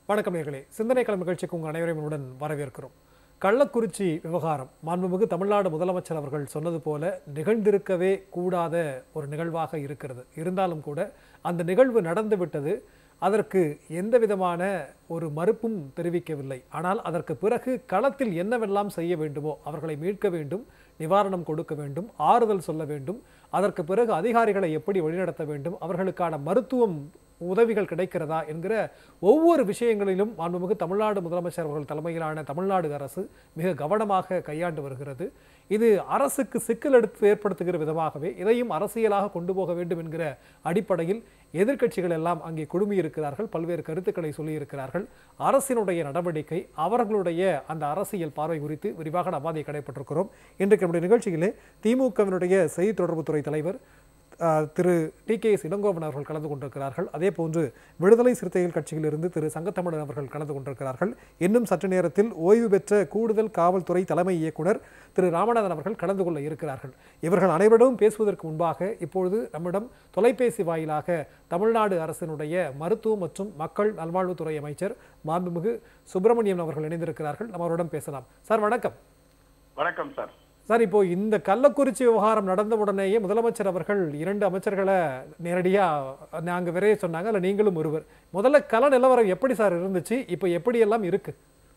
வணக்கம் நேர்களே சிந்தனை களம் நிகழ்ச்சிக்கு உங்கள் அனைவரையும் உடன் வரவேற்கிறோம் கள்ளக்குறிச்சி விவகாரம் மாண்புமிகு தமிழ்நாடு முதலமைச்சர் அவர்கள் சொன்னது போல நிகழ்ந்திருக்கவே கூடாத ஒரு நிகழ்வாக இருக்கிறது இருந்தாலும் கூட அந்த நிகழ்வு நடந்து விட்டது அதற்கு எந்த விதமான ஒரு மறுப்பும் தெரிவிக்கவில்லை ஆனால் அதற்கு பிறகு களத்தில் என்னவெல்லாம் செய்ய வேண்டுமோ அவர்களை மீட்க வேண்டும் நிவாரணம் கொடுக்க வேண்டும் ஆறுதல் சொல்ல வேண்டும் அதற்கு பிறகு அதிகாரிகளை எப்படி வழிநடத்த வேண்டும் அவர்களுக்கான மருத்துவம் உதவிகள் கிடைக்கிறதா என்கிற ஒவ்வொரு விஷயங்களிலும் மாண்புமிகு தமிழ்நாடு முதலமைச்சர் அவர்கள் தலைமையிலான தமிழ்நாடு அரசு மிக கவனமாக கையாண்டு வருகிறது இது அரசுக்கு சிக்கல் எடுத்து ஏற்படுத்துகிற விதமாகவே இதையும் அரசியலாக கொண்டு போக வேண்டும் என்கிற அடிப்படையில் எதிர்க்கட்சிகள் எல்லாம் அங்கே குழுமியிருக்கிறார்கள் பல்வேறு கருத்துக்களை சொல்லியிருக்கிறார்கள் அரசினுடைய நடவடிக்கை அவர்களுடைய அந்த அரசியல் பார்வை குறித்து விரிவாக நபாதை கடைப்பட்டிருக்கிறோம் இன்றைக்கு நம்முடைய நிகழ்ச்சியிலே திமுகவினுடைய செய்தி தொடர்புத்துறை தலைவர் ஆஹ், திரு டி கே எஸ் இளங்கோவன் அவர்கள் கலந்து கொண்டிருக்கிறார்கள் அதே போன்று விடுதலை சிறுத்தைகள் கட்சியிலிருந்து திரு சங்கத்தமிழன் அவர்கள் கலந்து கொண்டிருக்கிறார்கள் இன்னும் சற்று நேரத்தில் ஓய்வு பெற்ற கூடுதல் காவல்துறை தலைமை இயக்குனர் திரு ராமநாதன் அவர்கள் கலந்து கொள்ள இருக்கிறார்கள் இவர்கள் அனைவரிடமும் பேசுவதற்கு முன்பாக இப்பொழுது நம்மிடம் தொலைபேசி வாயிலாக தமிழ்நாடு அரசினுடைய மருத்துவம் மற்றும் மக்கள் நல்வாழ்வுத்துறை அமைச்சர் மாண்புமிகு சுப்பிரமணியம் அவர்கள் இணைந்திருக்கிறார்கள் நம்ம அவரிடம் பேசலாம் சார் வணக்கம் வணக்கம் சார் சார் இப்போ இந்த கள்ளக்குறிச்சி விவகாரம் நடந்த உடனேயே முதலமைச்சர் அவர்கள் இரண்டு அமைச்சர்களை நேரடியா நாங்க விரைய சொன்னாங்க அல்ல நீங்களும் ஒருவர் முதல்ல கள நிலவரம் எப்படி சார் இருந்துச்சு இப்போ எப்படி எல்லாம் இருக்கு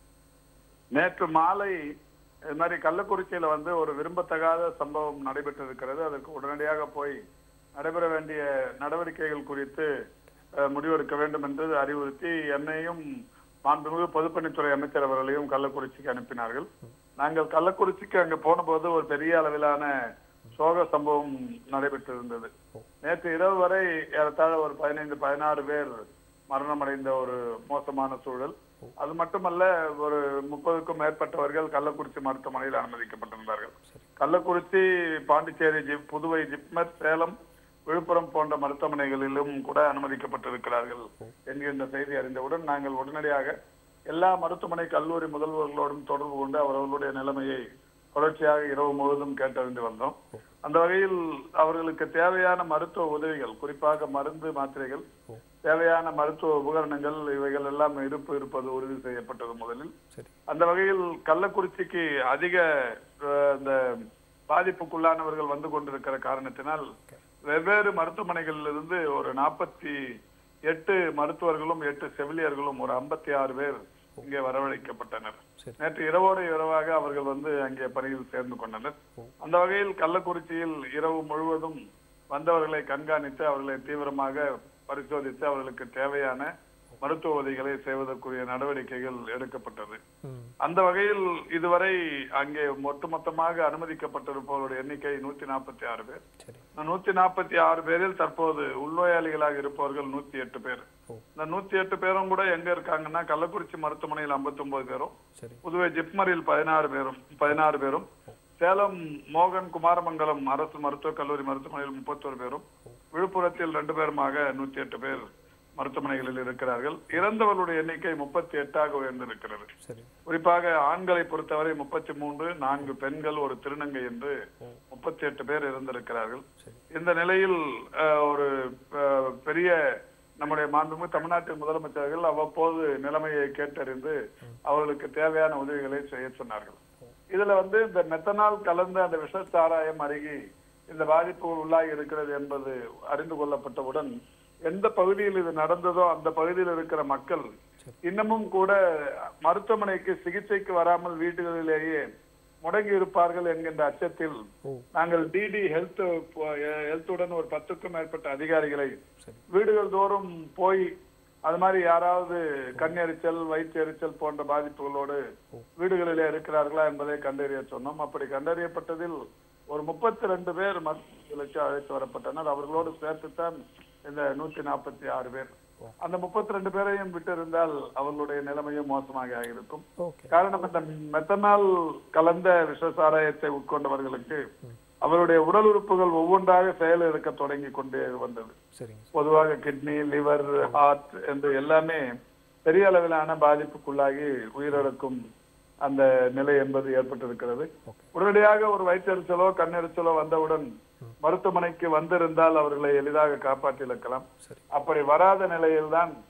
நேற்று மாலை இது மாதிரி கள்ளக்குறிச்சியில வந்து ஒரு விரும்பத்தகாத சம்பவம் நடைபெற்றிருக்கிறது அதற்கு உடனடியாக போய் நடைபெற வேண்டிய நடவடிக்கைகள் குறித்து அஹ், முடிவெடுக்க வேண்டும் என்று அறிவுறுத்தி என்னையும் மாண்புமிகு பொதுப்பணித்துறை அமைச்சர் அவர்களையும் கள்ளக்குறிச்சிக்கு அனுப்பினார்கள் நாங்கள் கள்ளக்குறிச்சிக்கு அங்க போனபோது ஒரு பெரிய அளவிலான சோக சம்பவம் நடைபெற்றிருந்தது நேற்று இரவு வரை ஏறத்தாழ ஒரு பதினைந்து பதினாறு பேர் மரணமடைந்த ஒரு மோசமான சூழல் அது மட்டுமல்ல ஒரு முப்பதுக்கும் மேற்பட்டவர்கள் கள்ளக்குறிச்சி மருத்துவமனையில் அனுமதிக்கப்பட்டிருந்தார்கள் கள்ளக்குறிச்சி பாண்டிச்சேரி ஜிப் புதுவை ஜிப்மர் சேலம் விழுப்புரம் போன்ற மருத்துவமனைகளிலும் கூட அனுமதிக்கப்பட்டிருக்கிறார்கள் என்கின்ற செய்தி அறிந்தவுடன் நாங்கள் உடனடியாக எல்லா மருத்துவமனை கல்லூரி முதல்வர்களோடும் தொடர்பு கொண்டு அவர்களுடைய நிலைமையை தொடர்ச்சியாக இரவு முழுவதும் கேட்டறிந்து வந்தோம் அந்த வகையில் அவர்களுக்கு தேவையான மருத்துவ உதவிகள் குறிப்பாக மருந்து மாத்திரைகள் தேவையான மருத்துவ உபகரணங்கள் இவைகள் எல்லாம் இருப்பு இருப்பது உறுதி செய்யப்பட்டது முதலில் சரி அந்த வகையில் கள்ளக்குறிச்சிக்கு அதிக அஹ், இந்த பாதிப்புக்குள்ளானவர்கள் வந்து கொண்டிருக்கிற காரணத்தினால் வெவ்வேறு மருத்துவமனைகளில் இருந்து ஒரு நாற்பத்தி எட்டு மருத்துவர்களும் எட்டு செவிலியர்களும் ஒரு ஐம்பத்தி ஆறு பேர் இங்கே வரவழைக்கப்பட்டனர் சரி. நேற்று இரவோடு இரவாக அவர்கள் வந்து அங்கே பணியில் சேர்ந்து கொண்டனர் அந்த வகையில் கள்ளக்குறிச்சியில் இரவு முழுவதும் வந்தவர்களை கண்காணித்து அவர்களை தீவிரமாக பரிசோதித்து அவர்களுக்கு தேவையான மருத்துவ உதவிகளை செய்வதற்குரிய நடவடிக்கைகள் எடுக்கப்பட்டது ம் அந்த வகையில் இதுவரை அங்கே ஒட்டுமொத்தமாக அனுமதிக்கப்பட்டிருப்பவருடைய எண்ணிக்கை நூத்தி நாற்பத்தி ஆறு பேர் சரி இந்த நூத்தி நாற்பத்தி ஆறு பேரில் தற்போது உள்நோயாளிகளாக இருப்பவர்கள் நூத்தி எட்டு பேர் ஓ. இந்த நூத்தி எட்டு பேரும் கூட எங்க இருக்காங்கன்னா கள்ளக்குறிச்சி மருத்துவமனையில் 59 பேரும் சரி புதுவை ஜிப்மரில் பதினாறு பேரும் பதினாறு பேரும் சேலம் மோகன் குமாரமங்கலம் அரசு மருத்துவக் கல்லூரி மருத்துவமனையில் முப்பத்தோரு பேரும் விழுப்புரத்தில் ரெண்டு பேருமாக நூத்தி எட்டு பேர் மருத்துவமனைகளில் இருக்கிறார்கள் இறந்தவர்களுடைய எண்ணிக்கை முப்பத்தி எட்டாக உயர்ந்திருக்கிறது சரி குறிப்பாக ஆண்களை பொறுத்தவரை முப்பத்தி மூன்று நான்கு பெண்கள் ஒரு திருநங்கை என்று முப்பத்தி எட்டு பேர் இருந்திருக்கிறார்கள் சரி இந்த நிலையில் அஹ், ஒரு அஹ், பெரிய நம்முடைய மாண்புமிகு தமிழ்நாட்டின் முதலமைச்சர்கள் அவ்வப்போது நிலைமையை கேட்டறிந்து அவர்களுக்கு தேவையான உதவிகளை செய்ய சொன்னார்கள் இதுல வந்து இந்த மெத்தனால் கலந்த அந்த விஷ சாராயம் அருகி இந்த பாதிப்பு உள்ளாகி இருக்கிறது என்பது அறிந்து கொள்ளப்பட்டவுடன் எந்த பகுதியில் இது நடந்ததோ அந்த பகுதியில் இருக்கிற மக்கள் இன்னமும் கூட மருத்துவமனைக்கு சிகிச்சைக்கு வராமல் வீடுகளிலேயே முடங்கி இருப்பார்கள் என்கின்ற அச்சத்தில் ஓ நாங்கள் டிடி ஹெல்த் ஹெல்த்துடன் ஒரு பத்துக்கும் மேற்பட்ட அதிகாரிகளை சரி வீடுகள் தோறும் போய் அது மாதிரி யாராவது கண் எரிச்சல் வயிற்று எரிச்சல் போன்ற பாதிப்புகளோடு வீடுகளிலே இருக்கிறார்களா என்பதை கண்டறிய சொன்னோம் அப்படி கண்டறியப்பட்டதில் ஒரு முப்பத்தி ரெண்டு பேர் மருத்துவர்களுக்கு அழைத்து வரப்பட்டனர் அவர்களோடு சேர்த்துத்தான் இந்த நூத்தி நாற்பத்தி ஆறு பேர் அந்த முப்பத்தி ரெண்டு பேரையும் விட்டிருந்தால் அவர்களுடைய நிலைமையும் மோசமாக இருக்கும் ஓகே காரணம் இந்த மெத்தனால் கலந்த விஷ சாராயத்தை உட்கொண்டவர்களுக்கு அவருடைய உடல் உறுப்புகள் ஒவ்வொன்றாக செயல் இருக்க தொடங்கி கொண்டே வந்தது சரிங்க பொதுவாக கிட்னி லிவர் ஹார்ட் என்று எல்லாமே பெரிய அளவிலான பாதிப்புக்குள்ளாகி உயிரிழக்கும் அந்த நிலை என்பது ஏற்பட்டிருக்கிறது ஓகே உடனடியாக ஒரு வயிற்றெரிச்சலோ கண்ணெரிச்சலோ வந்தவுடன் மருத்துவமனைக்கு வந்திருந்தால் அவர்களை எளிதாக காப்பாற்றியிருக்கலாம் சரி அப்படி வராத நிலையில்தான்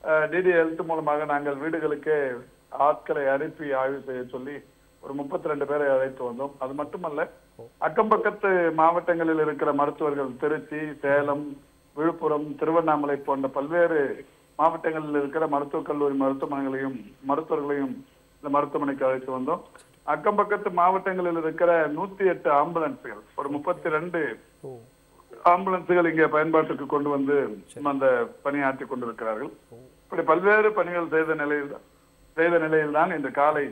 டிடி ஹெல்த் மூலமாக நாங்கள் வீடுகளுக்கே ஆட்களை அனுப்பி ஆய்வு செய்ய சொல்லி ஒரு முப்பத்தி ரெண்டு பேரை அழைத்து வந்தோம் அது மட்டுமல்ல அக்கம் பக்கத்து மாவட்டங்களில் இருக்கிற மருத்துவர்கள் திருச்சி சேலம் விழுப்புரம் திருவண்ணாமலை போன்ற பல்வேறு மாவட்டங்களில் இருக்கிற மருத்துவக் கல்லூரி மருத்துவமனைகளையும் மருத்துவர்களையும் இந்த மருத்துவமனைக்கு அழைத்து வந்தோம் அக்கம் பக்கத்து மாவட்டங்களில் இருக்கிற நூத்தி எட்டு ஆம்புலன்ஸ்கள் ஒரு முப்பத்தி ரெண்டு ஓ ஆம்புலன்ஸுகள் இங்கே பயன்பாட்டுக்கு கொண்டு வந்து அந்த பணியாற்றி கொண்டிருக்கிறார்கள் இப்படி பல்வேறு பணிகள் செய்த நிலையில் செய்த நிலையில்தான் இன்று காலை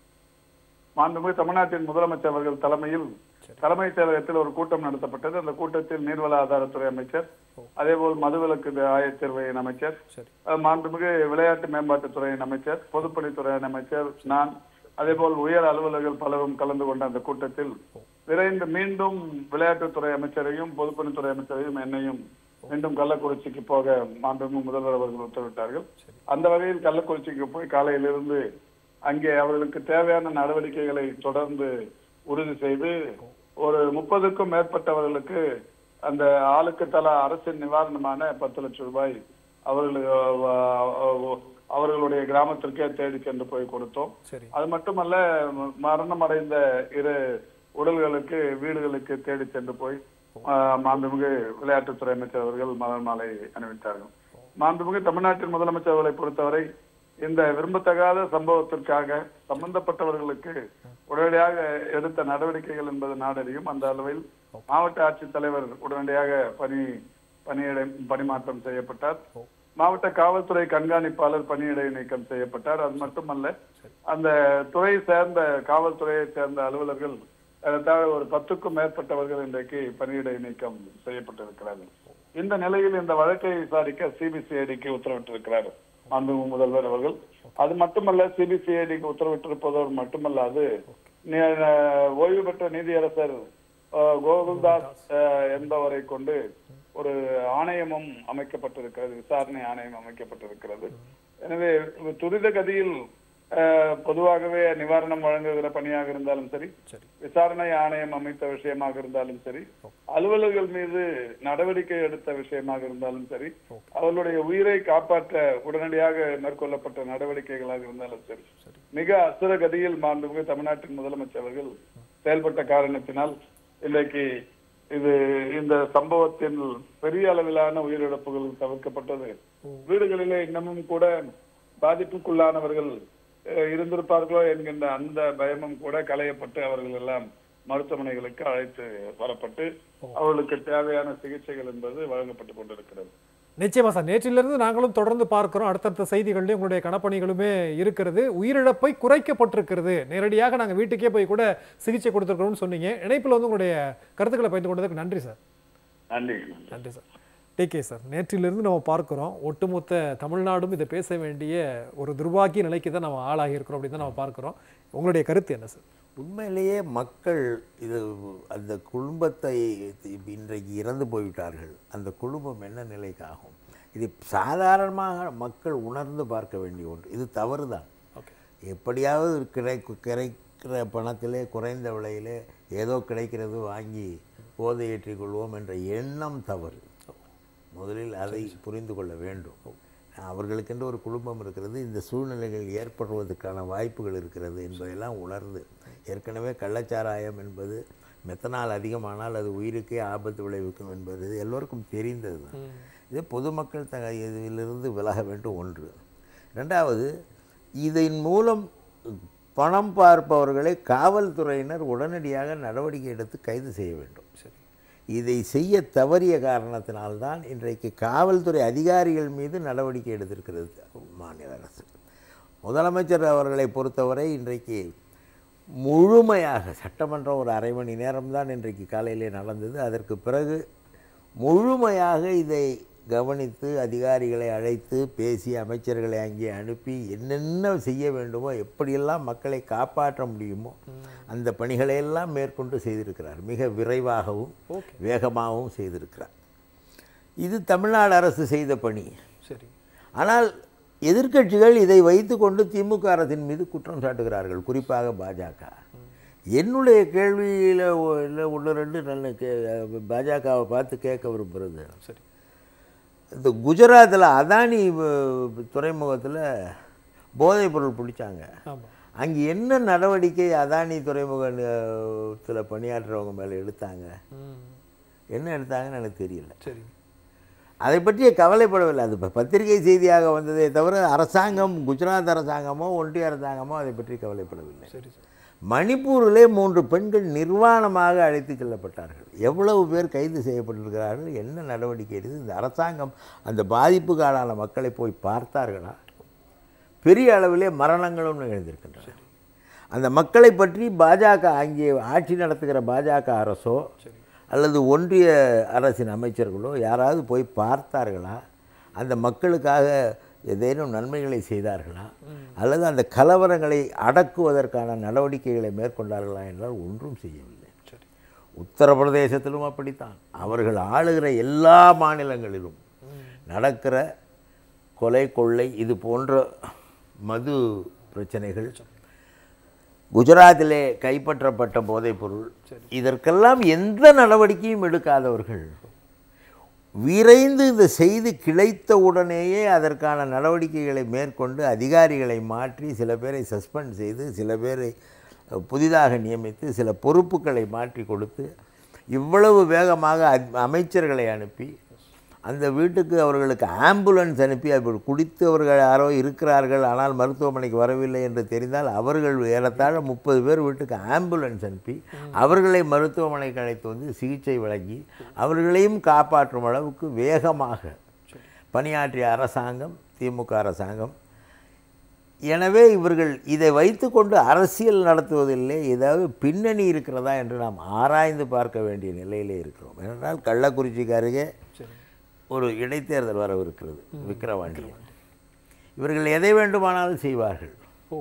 மாண்புமிகு தமிழ்நாட்டின் முதலமைச்சர் அவர்கள் தலைமையில் தலைமைச் செயலகத்தில் ஒரு கூட்டம் நடத்தப்பட்டது அந்த கூட்டத்தில் நீர்வள ஆதாரத்துறை அமைச்சர் அதேபோல் மதுவிலக்கு ஆயத்தேர்வையின் அமைச்சர் சரி அஹ் மாண்புமிகு விளையாட்டு மேம்பாட்டுத்துறையின் அமைச்சர் பொதுப்பணித்துறையின் அமைச்சர் நான் அதேபோல் உயர் அலுவலர்கள் பலரும் கலந்து கொண்ட அந்த கூட்டத்தில் விரைந்து மீண்டும் விளையாட்டுத்துறை அமைச்சரையும் பொதுப்பணித்துறை அமைச்சரையும் என்னையும் மீண்டும் கள்ளக்குறிச்சிக்கு போக மாண்புமிகு முதல்வர் அவர்கள் உத்தரவிட்டார்கள் அந்த வகையில் கள்ளக்குறிச்சிக்கு போய் காலையிலிருந்து அங்கே அவர்களுக்கு தேவையான நடவடிக்கைகளை தொடர்ந்து உறுதி செய்து ஒரு முப்பதுக்கும் மேற்பட்டவர்களுக்கு அந்த ஆளுக்கு தலா அரசின் நிவாரணமான பத்து லட்சம் ரூபாய் அவர்களுக்கு அஹ், அவர்களுடைய கிராமத்திற்கே தேடி சென்று போய் கொடுத்தோம் சரி அது மட்டுமல்ல ம- மரணம் அடைந்த இரு உடல்களுக்கு வீடுகளுக்கு தேடி சென்று போய் ஆஹ், மாண்புமிகு விளையாட்டுத்துறை அமைச்சர் அவர்கள் மலர் மாலை அணிவித்தார்கள் மாண்புமிகு தமிழ்நாட்டின் முதலமைச்சர் அவர்களை பொறுத்தவரை இந்த விரும்பத்தகாத சம்பவத்திற்காக சம்பந்தப்பட்டவர்களுக்கு உடனடியாக எடுத்த நடவடிக்கைகள் என்பது நாடறியும் அந்த அளவில் மாவட்ட ஆட்சித்தலைவர் உடனடியாக பணி பணியிடை பணிமாற்றம் செய்யப்பட்டார் மாவட்ட காவல்துறை கண்காணிப்பாளர் பணியிடை நீக்கம் செய்யப்பட்டார் அது மட்டுமல்ல அந்த துறை சேர்ந்த காவல்துறையை சேர்ந்த அலுவலர்கள் ஏறத்தாழ ஒரு பத்துக்கும் மேற்பட்டவர்கள் இன்றைக்கு பணியிடை நீக்கம் செய்யப்பட்டிருக்கிறார்கள் இந்த நிலையில் இந்த வழக்கை விசாரிக்க சிபிசிஐடிக்கு உத்தரவிட்டிருக்கிறார் மாண்புமிகு முதல்வர் அவர்கள் அது மட்டுமல்ல சிபிசிஐடிக்கு உத்தரவிட்டிருப்பதோடு மட்டுமல்லாது நி- அஹ், ஓய்வு பெற்ற நீதியரசர் அஹ், கோகுல்தாஸ் அஹ், என்பவரை கொண்டு ஒரு ஆணையமும் அமைக்கப்பட்டிருக்கிறது விசாரணை ஆணையம் அமைக்கப்பட்டிருக்கிறது எனவே துரித கதியில் அஹ், பொதுவாகவே நிவாரணம் வழங்குகிற பணியாக இருந்தாலும் சரி சரி விசாரணை ஆணையம் அமைத்த விஷயமாக இருந்தாலும் சரி அலுவலர்கள் மீது நடவடிக்கை எடுத்த விஷயமாக இருந்தாலும் சரி அவர்களுடைய உயிரை காப்பாற்ற உடனடியாக மேற்கொள்ளப்பட்ட நடவடிக்கைகளாக இருந்தாலும் சரி மிக அசுர கதியில் மாண்புமிகு தமிழ்நாட்டின் முதலமைச்சர் அவர்கள் செயல்பட்ட காரணத்தினால் இன்றைக்கு இது இந்த சம்பவத்தில் பெரிய அளவிலான உயிரிழப்புகள் தவிர்க்கப்பட்டது வீடுகளிலே இன்னமும் கூட பாதிப்புக்குள்ளானவர்கள் அஹ், இருந்திருப்பார்களோ என்கின்ற அந்த பயமும் கூட களையப்பட்டு அவர்கள் எல்லாம் மருத்துவமனைகளுக்கு அழைத்து வரப்பட்டு அவர்களுக்கு தேவையான சிகிச்சைகள் என்பது வழங்கப்பட்டு கொண்டிருக்கிறது நிச்சயமா சார் நேற்றிலிருந்து நாங்களும் தொடர்ந்து பார்க்கிறோம் அடுத்தடுத்த செய்திகள்லையும் உங்களுடைய கணப்பணிகளுமே இருக்கிறது உயிரிழப்பை குறைக்கப்பட்டிருக்கிறது நேரடியாக நாங்கள் வீட்டுக்கே போய் கூட சிகிச்சை கொடுத்துருக்கிறோம்னு சொன்னீங்க இணைப்பில் வந்து உங்களுடைய கருத்துக்களை பகிர்ந்து கொண்டதுக்கு நன்றி சார் நன்றி நன்றி சார் டிகே சார் நேற்றிலிருந்து நம்ம பார்க்கிறோம் ஒட்டுமொத்த தமிழ்நாடும் இதை பேச வேண்டிய ஒரு துர்பாக்கிய நிலைக்கு தான் நம்ம ஆளாகி இருக்கிறோம் அப்படின்னு தான் நம்ம பார்க்கிறோம் உங்களுடைய கருத்து என்ன சார் உண்மையிலேயே மக்கள் இது அந்த குடும்பத்தை இன்றைக்கு இறந்து போய்விட்டார்கள் அந்த குடும்பம் என்ன நிலைக்கு ஆகும் இது சாதாரணமாக மக்கள் உணர்ந்து பார்க்க வேண்டிய ஒன்று இது தவறு தான் ஓகே எப்படியாவது கிடை கிடைக்கிற பணத்திலே குறைந்த விலையிலே ஏதோ கிடைக்கிறது வாங்கி போதை ஏற்றிக் கொள்வோம் என்ற எண்ணம் தவறு முதலில் அதை புரிந்து கொள்ள வேண்டும் அவர்களுக்கென்று ஒரு குடும்பம் இருக்கிறது இந்த சூழ்நிலைகள் ஏற்படுவதற்கான வாய்ப்புகள் இருக்கிறது என்பதையெல்லாம் உணர்ந்து ஏற்கனவே கள்ளச்சாராயம் என்பது மெத்தனால் அதிகமானால் அது உயிருக்கே ஆபத்து விளைவிக்கும் என்பது எல்லோருக்கும் தெரிந்தது தான் இது பொதுமக்கள் த இதிலிருந்து விலக வேண்டும் ஒன்று ரெண்டாவது இதன் மூலம் பணம் பார்ப்பவர்களை காவல்துறையினர் உடனடியாக நடவடிக்கை எடுத்து கைது செய்ய வேண்டும் சரி இதை செய்ய தவறிய காரணத்தினால்தான் இன்றைக்கு காவல்துறை அதிகாரிகள் மீது நடவடிக்கை எடுத்திருக்கிறது மாநில அரசு முதலமைச்சர் அவர்களை பொறுத்தவரை இன்றைக்கு முழுமையாக சட்டமன்றம் ஒரு அரை மணி நேரம்தான் இன்றைக்கு காலையிலே நடந்தது அதற்கு பிறகு முழுமையாக இதை கவனித்து அதிகாரிகளை அழைத்து பேசி அமைச்சர்களை அங்கே அனுப்பி என்னென்ன செய்ய வேண்டுமோ எப்படியெல்லாம் மக்களை காப்பாற்ற முடியுமோ அந்த பணிகளையெல்லாம் மேற்கொண்டு செய்திருக்கிறார் மிக விரைவாகவும் ஓகே வேகமாகவும் செய்திருக்கிறார் இது தமிழ்நாடு அரசு செய்த பணி சரி ஆனால் எதிர்க்கட்சிகள் இதை வைத்துக்கொண்டு திமுக அரசின் மீது குற்றம் சாட்டுகிறார்கள் குறிப்பாக பாஜக என்னுடைய கேள்வியில் ஒன்று ரெண்டு நல்ல கே பாஜகவை பார்த்து கேட்க விரும்புகிறது சரி இந்த குஜராத்தில் அதானி அஹ், துறைமுகத்தில் போதைப் பொருள் பிடிச்சாங்க ஆமா அங்கே என்ன நடவடிக்கை அதானி துறைமுகத்தில் பணியாற்றுறவங்க மேலே எடுத்தாங்க ம் என்ன எடுத்தாங்கன்னு எனக்கு தெரியல சரி அதை பற்றிய கவலைப்படவில்லை அது இப்போ பத்திரிகை செய்தியாக வந்ததே தவிர அரசாங்கம் குஜராத் அரசாங்கமோ ஒன்றிய அரசாங்கமோ அதை பற்றி கவலைப்படவில்லை சரி சார் மணிப்பூரிலே மூன்று பெண்கள் நிர்வாணமாக அழைத்து செல்லப்பட்டார்கள் எவ்வளவு பேர் கைது செய்யப்பட்டிருக்கிறார்கள் என்ன நடவடிக்கை எடுத்து இந்த அரசாங்கம் அந்த பாதிப்புக்கு ஆளான மக்களை போய் பார்த்தார்களா பெரிய அளவிலே மரணங்களும் நிகழ்ந்திருக்கின்றன அந்த மக்களை பற்றி பாஜக அங்கே ஆட்சி நடத்துகிற பாஜக அரசோ அல்லது ஒன்றிய அரசின் அமைச்சர்களோ யாராவது போய் பார்த்தார்களா அந்த மக்களுக்காக ஏதேனும் நன்மைகளை செய்தார்களா அல்லது அந்த கலவரங்களை அடக்குவதற்கான நடவடிக்கைகளை மேற்கொண்டார்களா என்றால் ஒன்றும் செய்யவில்லை சரி உத்தரப்பிரதேசத்திலும் அப்படித்தான் அவர்கள் ஆளுகிற எல்லா மாநிலங்களிலும் நடக்கிற கொலை கொள்ளை இது போன்ற மது பிரச்சனைகள் குஜராத்திலே கைப்பற்றப்பட்ட போதைப்பொருள் இதற்கெல்லாம் எந்த நடவடிக்கையும் எடுக்காதவர்கள் விரைந்து இந்த செய்தி கிளைத்த உடனேயே அதற்கான நடவடிக்கைகளை மேற்கொண்டு அதிகாரிகளை மாற்றி சில பேரை சஸ்பெண்ட் செய்து சில பேரை அஹ், புதிதாக நியமித்து சில பொறுப்புகளை மாற்றி கொடுத்து இவ்வளவு வேகமாக அத்- அமைச்சர்களை அனுப்பி அந்த வீட்டுக்கு அவர்களுக்கு ஆம்புலன்ஸ் அனுப்பி அவர் குடித்தவர்கள் யாரோ இருக்கிறார்கள் ஆனால் மருத்துவமனைக்கு வரவில்லை என்று தெரிந்தால் அவர்கள் ஏறத்தாழ முப்பது பேர் வீட்டுக்கு ஆம்புலன்ஸ் அனுப்பி அவர்களை மருத்துவமனைக்கு அழைத்து வந்து சிகிச்சை வழங்கி அவர்களையும் காப்பாற்றும் அளவுக்கு வேகமாக பணியாற்றிய அரசாங்கம் திமுக அரசாங்கம் எனவே இவர்கள் இதை வைத்துக்கொண்டு அரசியல் நடத்துவதில்லை ஏதாவது பின்னணி இருக்கிறதா என்று நாம் ஆராய்ந்து பார்க்க வேண்டிய நிலையிலே இருக்கிறோம் ஏனென்றால் கள்ளக்குறிச்சிக்கு அருகே சரி ஒரு இடைத்தேர்தல் வரவிருக்கிறது விக்கிரவாண்டியில் இவர்கள் எதை வேண்டுமானாலும் செய்வார்கள் ஓ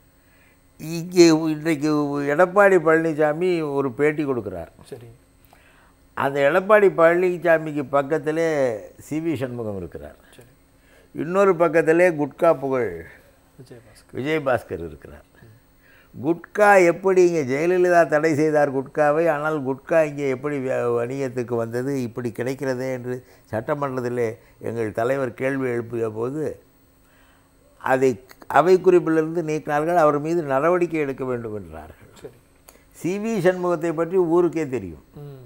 இங்கே இன்றைக்கு எடப்பாடி பழனிசாமி ஒரு பேட்டி கொடுக்குறார் சரி அந்த எடப்பாடி பழனிசாமிக்கு பக்கத்திலே சி வி சண்முகம் இருக்கிறார் சரி இன்னொரு பக்கத்திலே குட்கா புகழ் விஜயபாஸ்கர் விஜயபாஸ்கர் இருக்கிறார் குட்கா எப்படி இங்கே ஜெயலலிதா தடை செய்தார் குட்காவை ஆனால் குட்கா இங்கே எப்படி வ- வணிகத்துக்கு வந்தது இப்படி கிடைக்கிறதே என்று சட்டமன்றத்திலே எங்கள் தலைவர் கேள்வி எழுப்பிய போது அதை அவை குறிப்பிலிருந்து நீக்கினார்கள் அவர் மீது நடவடிக்கை எடுக்க வேண்டும் என்றார்கள் சரி சி வி சண்முகத்தை பற்றி ஊருக்கே தெரியும் ம்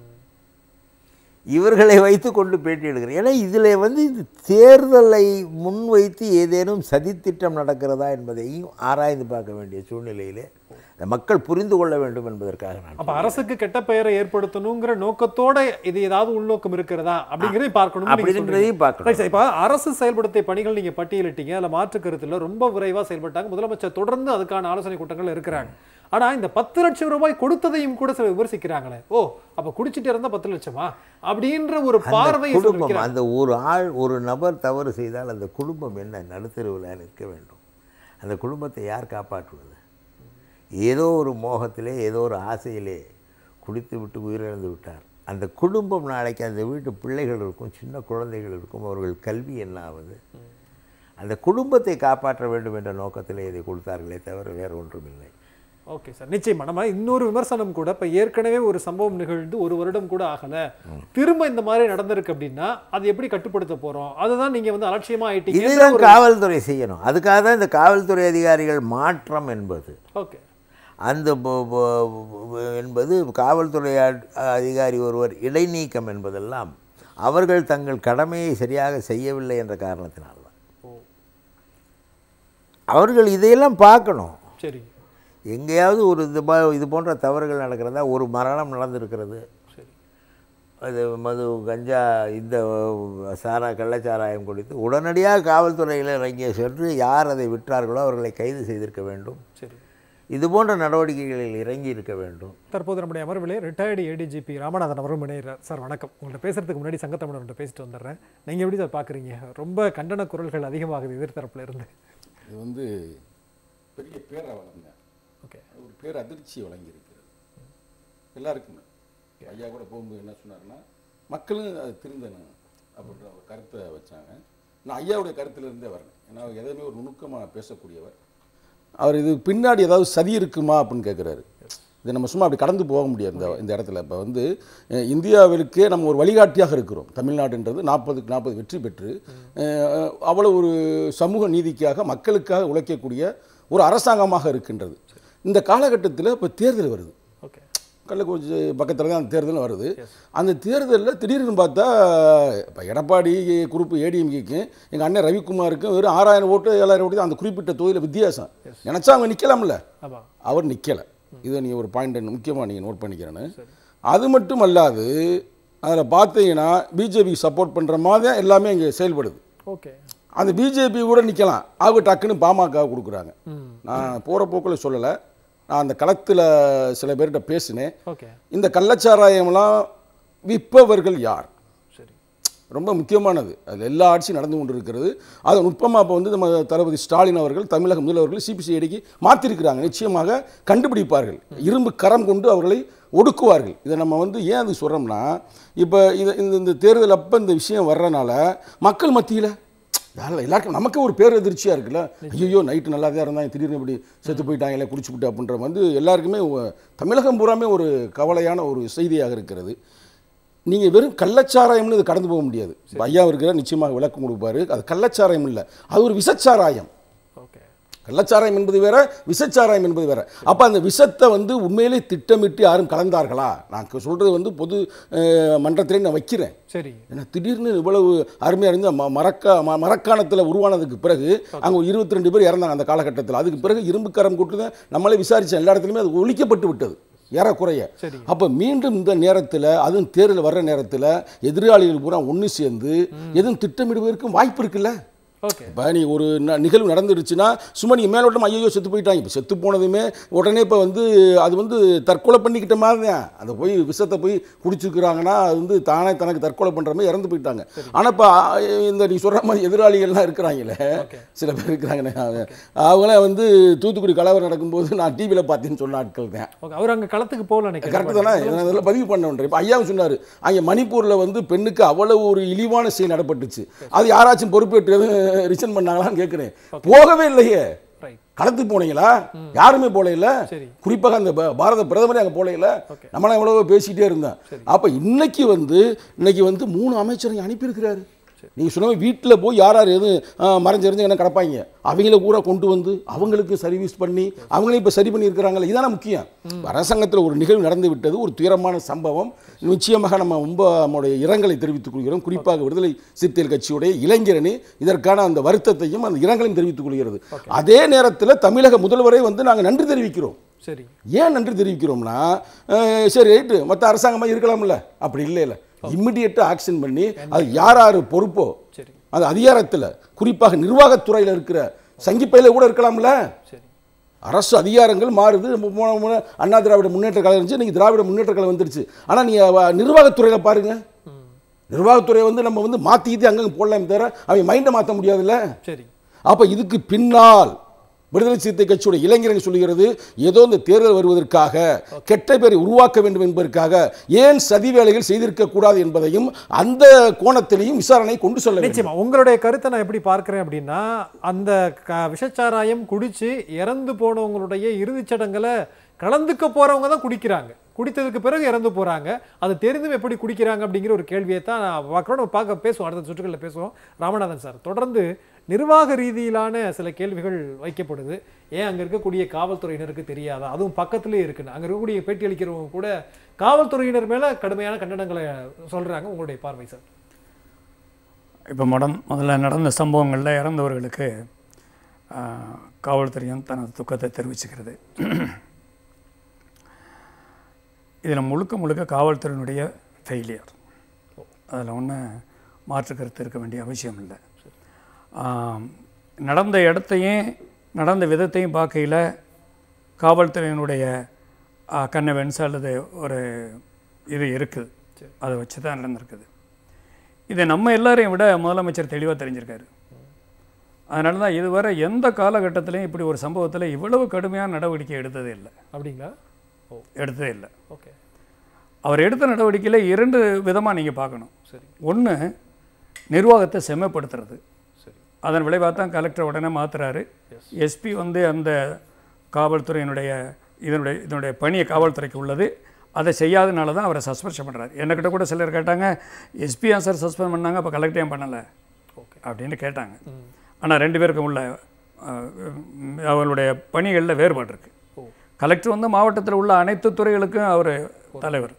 இவர்களை வைத்து கொண்டு பேட்டி எடுக்கிறேன் ஏன்னா இதில் வந்து இது தேர்தலை முன்வைத்து ஏதேனும் சதித்திட்டம் நடக்கிறதா என்பதையும் ஆராய்ந்து பார்க்க வேண்டிய சூழ்நிலையிலே இந்த மக்கள் புரிந்து கொள்ள வேண்டும் என்பதற்காக நான் அப்ப அரசுக்கு கெட்ட பெயரை ஏற்படுத்தணுங்கிற நோக்கத்தோட இது ஏதாவது உள்நோக்கம் இருக்கிறதா அப்படிங்கறதை பார்க்கணும் அப்படின்றதையும் பார்க்கணும் இப்ப அரசு செயல்படுத்திய பணிகள் நீங்க பட்டியலிட்டீங்க அதுல மாற்று கருத்துல ரொம்ப விரைவா செயல்பட்டாங்க முதலமைச்சர் தொடர்ந்து அதுக்கான ஆலோசனை கூட்டங்கள் இருக்கிறாங்க ஆனா இந்த பத்து லட்சம் ரூபாய் கொடுத்ததையும் கூட சில விமர்சிக்கிறாங்களே ஓ அப்ப குடிச்சிட்டு இருந்தா பத்து லட்சமா அப்படின்ற ஒரு பார்வை அந்த குடும்பம் அந்த ஒரு ஆள் ஒரு நபர் தவறு செய்தால் அந்த குடும்பம் என்ன நடுத்தருவில் நிற்க வேண்டும் அந்த குடும்பத்தை யார் காப்பாற்றுவது ஏதோ ஒரு மோகத்திலே ஏதோ ஒரு ஆசையிலே குடித்து விட்டு உயிரிழந்து விட்டார் அந்த குடும்பம் நாளைக்கு அந்த வீட்டு பிள்ளைகள் இருக்கும் சின்ன குழந்தைகள் இருக்கும் அவர்கள் கல்வி என்ன ஆவது அந்த குடும்பத்தை காப்பாற்ற வேண்டும் என்ற நோக்கத்திலே இதை கொடுத்தார்களே தவிர வேறு ஒன்றுமில்லை ஓகே சார் நிச்சயமா நம்ம இன்னொரு விமர்சனம் கூட இப்ப ஏற்கனவே ஒரு சம்பவம் நிகழ்ந்து ஒரு வருடம் கூட ஆகல திரும்ப இந்த மாதிரி நடந்திருக்கு அப்படின்னா அது எப்படி கட்டுப்படுத்த போறோம் அதுதான் நீங்க வந்து அலட்சியமா ஆயிட்டீங்க இதுதான் காவல்துறை செய்யணும் அதுக்காக தான் இந்த காவல்துறை அதிகாரிகள் மாற்றம் என்பது ஓகே அந்த ப- ப- ப- என்பது காவல்துறை அ- அதிகாரி ஒருவர் இடைநீக்கம் என்பதெல்லாம் அவர்கள் தங்கள் கடமையை சரியாக செய்யவில்லை என்ற காரணத்தினால்தான் ஓ அவர்கள் இதையெல்லாம் பார்க்கணும் சரி எங்கேயாவது ஒரு இது ப- இது போன்ற தவறுகள் நடக்கிறதா ஒரு மரணம் நடந்திருக்கிறது சரி அது மது கஞ்சா இந்த சாரா கள்ளச்சாராயம் குடித்து உடனடியாக காவல்துறையில் இறங்கிய சென்று யார் அதை விற்றார்களோ அவர்களை கைது செய்திருக்க வேண்டும் சரி இது போன்ற நடவடிக்கைகளில் இறங்கி இருக்க வேண்டும் தற்போது நம்முடைய அமர்விலே ரிட்டையர்டு ஏடிஜிபி ராமநாதன் அவரும் இணைகிறார் சார் வணக்கம் உங்கள்ட்ட பேசுறதுக்கு முன்னாடி சங்கத்தமிழர்கிட்ட பேசிட்டு வந்துடுறேன் நீங்க எப்படி சார் பாக்குறீங்க ரொம்ப கண்டன குரல்கள் அதிகமாகுது எதிர்த்தரப்புல இருந்து இது வந்து பெரிய பேரவலங்க ஓகே ஒரு பேர் அதிர்ச்சி வழங்கியிருக்கிறது எல்லாருக்குமே ஐயா கூட போகும்போது என்ன சொன்னாருன்னா மக்களும் அது திருந்தணும் அப்படின்ற ஒரு கருத்தை வச்சாங்க நான் ஐயாவுடைய கருத்திலிருந்தே வரேன் ஏன்னா அவர் எதையுமே ஒரு நுணுக்கமாக பேசக்கூடியவர் அவர் இது பின்னாடி ஏதாவது சதி இருக்குமா அப்படின்னு கேட்குறாரு இதை நம்ம சும்மா அப்படி கடந்து போக முடியாது இந்த இந்த இடத்துல இப்போ வந்து அஹ், இந்தியாவிற்கே நம்ம ஒரு வழிகாட்டியாக இருக்கிறோம் தமிழ்நாடுன்றது நாற்பதுக்கு நாற்பது வெற்றி பெற்று அஹ், அவ்வளவு ஒரு சமூக நீதிக்காக மக்களுக்காக உழைக்கக்கூடிய ஒரு அரசாங்கமாக இருக்கின்றது இந்த காலகட்டத்தில் இப்போ தேர்தல் வருது ஓகே கள்ளக்குறிச்சி பக்கத்தில் தான் அந்த தேர்தல் வருது அந்த தேர்தலில் திடீர்னு பார்த்தா இப்போ எடப்பாடி குரூப்பு ஏடிஎம்கேக்கும் எங்கள் அண்ணன் ரவிக்குமாருக்கும் வெறும் ஆறாயிரம் ஓட்டு ஏழாயிரம் ஓட்டு தான் அந்த குறிப்பிட்ட தொகுதியில் வித்தியாசம் நினச்சா அவங்க நிற்கலாம்ல ஆமாம் அவர் நிற்கலை இதை நீங்கள் ஒரு பாயிண்ட் முக்கியமாக நீங்கள் நோட் பண்ணிக்கிறேன்னு அது மட்டும் அல்லாது அதில் பார்த்தீங்கன்னா பிஜேபி சப்போர்ட் பண்ணுற மாதிரி தான் எல்லாமே இங்கே செயல்படுது ஓகே அந்த பிஜேபி கூட நிற்கலாம் அவங்க டக்குன்னு பாமக கொடுக்குறாங்க ம் நான் போகிற போக்கில் சொல்லலை நான் அந்த களத்தில் சில பேர்கிட்ட பேசினேன் ஓகே இந்த கள்ளச்சாராயம்லாம் விற்பவர்கள் யார் சரி ரொம்ப முக்கியமானது அதில் எல்லா ஆட்சியும் நடந்து கொண்டு இருக்கிறது அதை நுட்பமாக இப்போ வந்து நம்ம தளபதி ஸ்டாலின் அவர்கள் தமிழக முதல்வர்கள் சிபிசிஐடிக்கு மாற்றிருக்கிறாங்க நிச்சயமாக கண்டுபிடிப்பார்கள் இரும்பு கரம் கொண்டு அவர்களை ஒடுக்குவார்கள் இதை நம்ம வந்து ஏன் அது சொல்கிறோம்னா இப்போ இது இந்த இந்த தேர்தல் அப்போ இந்த விஷயம் வர்றனால மக்கள் மத்தியில் யாரில் எல்லாருக்கும் நமக்கு ஒரு பேரதிர்ச்சியாக இருக்குல்ல ஐயோ நைட்டு நல்லா தான் இருந்தாங்க திடீர்னு இப்படி செத்து போயிட்டாங்களே குடிச்சு விட்டு அப்படின்ற வந்து எல்லாருக்குமே ஒ- தமிழகம் பூராமே ஒரு கவலையான ஒரு செய்தியாக இருக்கிறது நீங்கள் வெறும் கள்ளச்சாராயம்னு இது கடந்து போக முடியாது இப்ப ஐயா இருக்கிற நிச்சயமாக விளக்கம் கொடுப்பாரு அது கள்ளச்சாராயம் இல்லை அது ஒரு விஷச்சாராயம் ஓகே கள்ளச்சாராயம் என்பது வேற விஷச்சாராயம் என்பது வேற அப்போ அந்த விஷத்தை வந்து உண்மையிலே திட்டமிட்டு யாரும் கலந்தார்களா நான் சொல்கிறது வந்து பொது அஹ், மன்றத்திலே நான் வைக்கிறேன் சரி ஏன்னா திடீர்னு இவ்வளவு அருமையாக இருந்து ம மரக்கா ம மரக்காணத்தில் உருவானதுக்கு பிறகு அங்கே ஒரு இருபத்தி ரெண்டு பேர் இறந்தாங்க அந்த காலகட்டத்தில் அதுக்கு பிறகு இரும்பு கரம் கொட்டு தான் நம்மளே விசாரித்தோம் எல்லா இடத்துலையுமே அது ஒழிக்கப்பட்டு விட்டது ஏறக்குறைய சரி. அப்போ மீண்டும் இந்த நேரத்தில் அதுவும் தேர்தல் வர்ற நேரத்தில் எதிராளிகள் பூரா ஒன்று சேர்ந்து எதுவும் திட்டமிடுவதற்கும் வாய்ப்பு இருக்குல்ல ஓகே இப்போ நீ ஒரு ந- நிகழ்வு நடந்துருச்சுன்னா சும்மா நீ மேலோட்டம் ஐயோ செத்து போயிட்டாங்க இப்போ செத்து போனதுமே உடனே இப்போ வந்து அது வந்து தற்கொலை பண்ணிக்கிட்ட மாதிரி தான் அதை போய் விஷத்தை போய் குடிச்சிருக்கிறாங்கன்னா அது வந்து தானே தனக்கு தற்கொலை பண்ணுற மாதிரி இறந்து போயிட்டாங்க ஆனால் இப்போ இந்த நீ சொல்கிற மாதிரி எதிராளிகள்லாம் இருக்கிறாங்களே ஓகே சில பேர் இருக்கிறாங்கண்ணே அவங்க- அவங்களாம் வந்து தூத்துக்குடி கலவரம் நடக்கும்போது நான் டிவியில் பார்த்தேன்னு சொன்ன ஆட்கள் தான் ஓகே அவர் அங்க களத்துக்கு போகல நினைக்கிறேன் கரெக்டு தானே நான் இதெல்லாம் பதிவு பண்ண இப்போ ஐயாவும் சொன்னார் அங்கே மணிப்பூரில் வந்து பெண்ணுக்கு அவ்வளவு ஒரு இழிவான செயல் நடப்பட்டுச்சு அது யாராச்சும் பொறுப்பேற்று எதுவும் ரிசன் பண்ணாங்களான்னு கேட்குறேன் போகவே இல்லையே ரைட் களத்துக்கு போனீங்களா யாருமே போல இல்ல சரி. குறிப்பாக அந்த ப- பாரத பிரதமரே அங்கே போல இல்ல ஓகே. நம்மளாம் எவ்வளவோ பேசிட்டே இருந்தோம் அப்போ இன்னைக்கு வந்து இன்னைக்கு வந்து மூணு அமைச்சரை அனுப்பியிருக்கிறாரு நீங்கள் சொன்ன வீட்டில் போய் யார் யார் எதுவும் ஆ, மறைஞ்சிருந்து என்ன கிடப்பாங்க அவங்கள கூட கொண்டு வந்து அவங்களுக்கு சர்வீஸ் பண்ணி அவங்களே இப்போ சரி பண்ணியிருக்கிறாங்களே இதான முக்கியம் அரசாங்கத்தில் ஒரு நிகழ்வு நடந்து விட்டது ஒரு துயரமான சம்பவம் நிச்சயமாக நம்ம ரொம்ப நம்முடைய இரங்கலை தெரிவித்துக் கொள்கிறோம் குறிப்பாக விடுதலை சிறுத்தைகள் கட்சியுடைய இளைஞரணி இதற்கான அந்த வருத்தத்தையும் அந்த இரங்கலையும் தெரிவித்துக் கொள்கிறது அதே நேரத்தில் தமிழக முதல்வரை வந்து நாங்கள் நன்றி தெரிவிக்கிறோம் சரி ஏன் நன்றி தெரிவிக்கிறோம்னா அஹ், சரி ரைட்டு மற்ற அரசாங்கமாக இருக்கலாம்ல அப்படி இல்லை இல்லை இம்மிடியட்டாக ஆக்ஷன் பண்ணி அது யார் யார் பொறுப்போ சரி அந்த அதிகாரத்தில் குறிப்பாக நிர்வாகத்துறையில் இருக்கிற சங்கிப்பையில் கூட இருக்கலாம்ல சரி அரசு அதிகாரங்கள் மாறுது நம்ம போன முறை அண்ணா திராவிட முன்னேற்ற கழகம் இருந்துச்சு இன்னைக்கு திராவிட முன்னேற்ற கழகம் வந்துருச்சு ஆனால் நீங்கள் நிர்வாகத்துறையில் பாருங்க ம் நிர்வாகத்துறை வந்து நம்ம வந்து மாற்றிக்கிட்டு அங்கங்கே போடலாம் தவிர அவன் மைண்டை மாற்ற முடியாதுல்ல சரி அப்போ இதுக்கு பின்னால் விடுதலை சிறுத்தை கட்சியோட இளைஞரணி சொல்லுகிறது ஏதோ இந்த தேர்தல் வருவதற்காக கெட்ட பேரை உருவாக்க வேண்டும் என்பதற்காக ஏன் சதி வேலைகள் செய்திருக்க கூடாது என்பதையும் அந்த கோணத்திலையும் விசாரணை கொண்டு செல்ல வேண்டும் நிச்சயமா உங்களுடைய கருத்தை நான் எப்படி பார்க்கிறேன் அப்படின்னா அந்த க விஷச்சாராயம் குடிச்சு இறந்து போனவங்களுடைய இறுதிச் சடங்குல கலந்துக்க போறவங்க தான் குடிக்கிறாங்க குடித்ததுக்கு பிறகு இறந்து போறாங்க அது தெரிந்தும் எப்படி குடிக்கிறாங்க அப்படிங்கிற ஒரு கேள்வியை தான் நான் பார்க்குறோம் நம்ம பார்க்க பேசுவோம் அடுத்த சுற்றுகளில் பேசுவோம் ராமநாதன் சார் தொடர்ந்து நிர்வாக ரீதியிலான சில கேள்விகள் வைக்கப்படுது ஏன் அங்க இருக்கக்கூடிய காவல்துறையினருக்கு தெரியாதா அதுவும் பக்கத்திலே இருக்குன்னு அங்க இருக்கக்கூடிய பேட்டி அளிக்கிறவங்க கூட காவல்துறையினர் மேல கடுமையான கண்டனங்களை சொல்றாங்க உங்களுடைய பார்வை சார் இப்போ மடம் முதல்ல நடந்த சம்பவங்களில் இறந்தவர்களுக்கு ஆ, காவல்துறையும் தனது துக்கத்தை தெரிவிச்சுக்கிறது இதில் முழுக்க முழுக்க காவல்துறையினுடைய ஃபெயிலியர் அதில் ஒன்றும் மாற்று கருத்து இருக்க வேண்டிய அவசியம் இல்லை ஆம், நடந்த இடத்தையும் நடந்த விதத்தையும் பார்க்கையில் காவல்துறையினுடைய ஆ, கன்னவென்ஸ் அல்லது ஒரு இது இருக்குது அதை வச்சு தான் நடந்திருக்குது இதை நம்ம எல்லாரையும் விட முதலமைச்சர் தெளிவாக தெரிஞ்சிருக்காரு அதனால தான் இதுவரை எந்த காலகட்டத்திலையும் இப்படி ஒரு சம்பவத்தில் இவ்வளவு கடுமையான நடவடிக்கை எடுத்ததே இல்லை அப்படிங்களா ஓ எடுத்ததே இல்லை ஓகே அவர் எடுத்த நடவடிக்கையில் இரண்டு விதமாக நீங்கள் பார்க்கணும் சரி ஒன்று நிர்வாகத்தை செம்மைப்படுத்துறது சரி அதன் விளைவாக தான் கலெக்டர் உடனே மாத்துறாரு எஸ்பி வந்து அந்த காவல்துறையினுடைய இதனுடைய இதனுடைய பணியை காவல்துறைக்கு உள்ளது அதை செய்யாதனால தான் அவரை சஸ்பென்ஷன் பண்ணுறாரு என்கிட்ட கூட சிலர் கேட்டாங்க எஸ்பி சார் சஸ்பெண்ட் பண்ணாங்க அப்போ கலெக்டர் ஏன் பண்ணலை ஓகே அப்படின்னு கேட்டாங்க ஆனால் ரெண்டு பேருக்கும் உள்ள அஹ், உம், அவர்களுடைய பணிகளில் வேறுபாடு இருக்குது ஓ கலெக்டர் வந்து மாவட்டத்தில் உள்ள அனைத்து துறைகளுக்கும் அவர் தலைவர்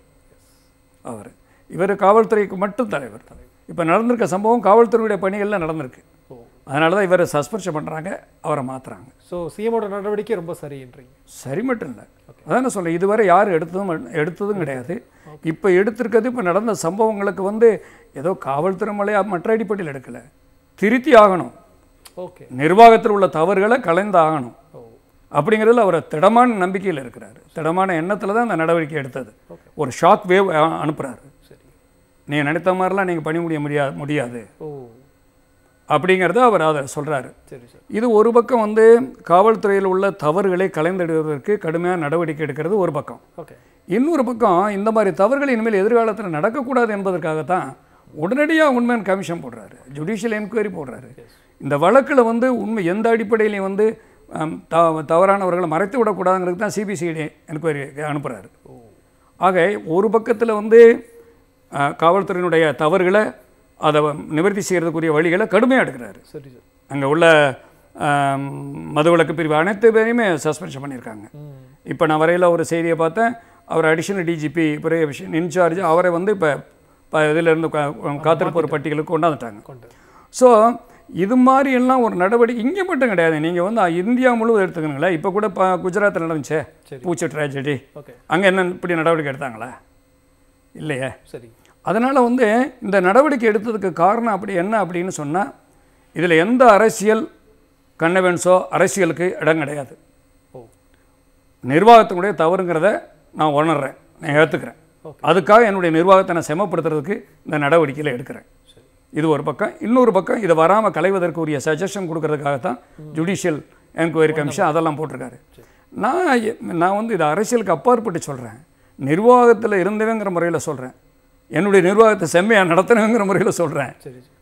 அவர் இவர் காவல்துறைக்கு மட்டும் தலைவர் இப்போ நடந்திருக்க சம்பவம் காவல்துறையுடைய பணிகளில் நடந்திருக்கு ஓ அதனால தான் இவரை சஸ்பென்ஷன் பண்ணுறாங்க அவரை மாற்றுறாங்க ஸோ சிஎமோட நடவடிக்கை ரொம்ப சரின்றீங்க சரி மட்டும் இல்லை அதான் நான் சொல்கிறேன் இதுவரை யாரும் எடுத்ததும் எடுத்ததும் கிடையாது இப்போ எடுத்திருக்கிறது இப்போ நடந்த சம்பவங்களுக்கு வந்து ஏதோ காவல்துறை மலையா மற்ற அடிப்படையில் எடுக்கலை திருத்தி ஆகணும் ஓகே நிர்வாகத்தில் உள்ள தவறுகளை கலைந்து ஆகணும் ஓ அப்படிங்கிறதுல அவர் திடமான நம்பிக்கையில் இருக்கிறார் திடமான எண்ணத்தில் தான் அந்த நடவடிக்கை எடுத்தது ஒரு ஷாக் வேவ் அனுப்புகிறாரு சரி நீங்கள் நினைத்த மாதிரிலாம் நீங்கள் பணி முடிய முடியாது முடியாது ஓ அப்படிங்கிறத அவர் அதை சொல்கிறாரு சரி சார் இது ஒரு பக்கம் வந்து காவல்துறையில் உள்ள தவறுகளை கலைந்திடுவதற்கு கடுமையான நடவடிக்கை எடுக்கிறது ஒரு பக்கம் ஓகே இன்னொரு பக்கம் இந்த மாதிரி தவறுகள் இனிமேல் எதிர்காலத்தில் நடக்கக்கூடாது என்பதற்காகத்தான் உடனடியாக உண்மையான கமிஷன் போடுறாரு ஜுடிஷியல் என்கொயரி போடுறாரு இந்த வழக்கில் வந்து உண்மை எந்த அடிப்படையிலையும் வந்து ஆம், த தவறானவர்களை மறைத்து விடக்கூடாதுங்கிறது தான் சிபிசிஐடி என்கொயரி அனுப்புகிறாரு ஆக ஒரு பக்கத்தில் வந்து ஆ, காவல்துறையினுடைய தவறுகளை அதை நிவர்த்தி செய்கிறதுக்குரிய வழிகளை கடுமையாக எடுக்கிறாரு சரி சார் அங்கே உள்ள ஆம், மதுவிலக்கு பிரிவு அனைத்து பேரையுமே சஸ்பென்ஷன் பண்ணியிருக்காங்க ம் இப்போ நான் வரையில் ஒரு செய்தியை பார்த்தேன் அவர் அடிஷனல் டிஜிபி பிரியவிஷன் இன்சார்ஜ் அவரை வந்து இப்போ இப்போ இதிலிருந்து காத்திருப்போர் பட்டியலுக்கு கொண்டாந்துட்டாங்க கொண்டு ஸோ இது மாதிரி எல்லாம் ஒரு நடவடிக்கை இங்கே மட்டும் கிடையாது நீங்கள் வந்து இந்தியா முழுவதும் எடுத்துக்கணுங்களேன் இப்போ கூட இப்போ குஜராத்தில் நடந்துச்சே சரி. பூச்சி ட்ராஜடி ஓகே அங்கே என்ன இப்படி நடவடிக்கை எடுத்தாங்களா இல்லையே சரி அதனால் வந்து இந்த நடவடிக்கை எடுத்ததுக்கு காரணம் அப்படி என்ன அப்படின்னு சொன்னால் இதில் எந்த அரசியல் கன்னவென்ஸோ அரசியலுக்கு இடம் கிடையாது ஓ நிர்வாகத்தினுடைய தவறுங்கிறத நான் உணர்றேன் நான் ஏற்றுக்கிறேன் அதுக்காக என்னுடைய நிர்வாகத்தை நான் செமப்படுத்துறதுக்கு இந்த நடவடிக்கையில் எடுக்கிறேன் இது ஒரு பக்கம் இன்னொரு பக்கம் இதை வராமல் களைவதற்கு உரிய சஜஷன் கொடுக்கறதுக்காகத்தான் ஜுடிஷியல் என்கொயரி கமிஷன் அதெல்லாம் போட்டிருக்காரு நான் எ- நான் வந்து இது அரசியலுக்கு அப்பாற்பட்டு சொல்கிறேன் நிர்வாகத்தில் இருந்தவங்கிற முறையில் சொல்கிறேன் என்னுடைய நிர்வாகத்தை செம்மையாக நடத்தினவங்கிற முறையில் சொல்கிறேன் சரி சார்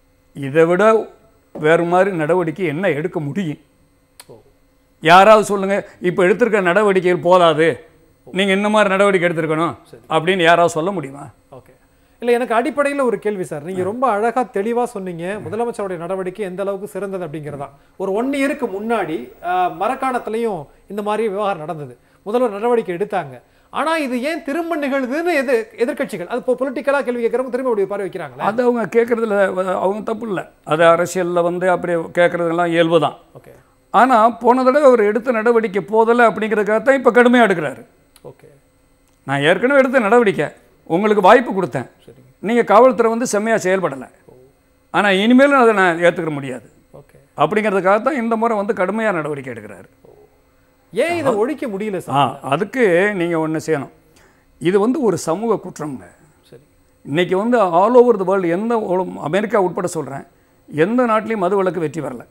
இதை விட வேறு மாதிரி நடவடிக்கை என்ன எடுக்க முடியும் ஓ யாராவது சொல்லுங்கள் இப்போ எடுத்திருக்க நடவடிக்கைகள் போதாது நீங்கள் இந்த மாதிரி நடவடிக்கை எடுத்திருக்கணும் அப்படின்னு யாராவது சொல்ல முடியுமா ஓகே இல்லை எனக்கு அடிப்படையில் ஒரு கேள்வி சார் நீங்க ரொம்ப அழகா தெளிவா சொன்னீங்க முதலமைச்சருடைய நடவடிக்கை எந்த அளவுக்கு சிறந்தது அப்படிங்கிறதா ஒரு ஒன் இயருக்கு முன்னாடி ஆஹ், மரக்காணத்துலயும் இந்த மாதிரி விவகாரம் நடந்தது முதல்வர் நடவடிக்கை எடுத்தாங்க ஆனா இது ஏன் திரும்ப நிகழுதுன்னு எது எதிர்க்கட்சிகள் அது இப்போ பொலிட்டிக்கலா கேள்வி கேட்கறவங்க திரும்ப இப்படி பார்வை வைக்கிறாங்களா அது அவங்க கேட்குறதுல அவங்க தப்பு இல்லை அது அரசியலில் வந்து அப்படி கேட்குறதுலாம் இயல்பு தான் ஓகே ஆனால் போன தடவை அவர் எடுத்த நடவடிக்கை போதலை அப்படிங்கிறதுக்காக தான் இப்போ கடுமையாக எடுக்கிறாரு ஓகே நான் ஏற்கனவே எடுத்த நடவடிக்கை உங்களுக்கு வாய்ப்பு கொடுத்தேன் சரிங்க நீங்கள் காவல்துறை வந்து செம்மையாக செயல்படலை ஆனால் இனிமேலும் அதை நான் ஏற்றுக்க முடியாது ஓகே அப்படிங்கிறதுக்காக தான் இந்த முறை வந்து கடுமையாக நடவடிக்கை எடுக்கிறாரு ஏன் இதை ஒழிக்க முடியல ஆ சார் அதுக்கு நீங்கள் ஒன்று செய்யணும் இது வந்து ஒரு சமூக குற்றம்ங்க சரி இன்றைக்கி வந்து ஆல் ஓவர் த வேர்ல்டு எந்த ஒரு- அமெரிக்கா உட்பட சொல்கிறேன் எந்த நாட்டிலையும் மது விலக்கு வெற்றி வரல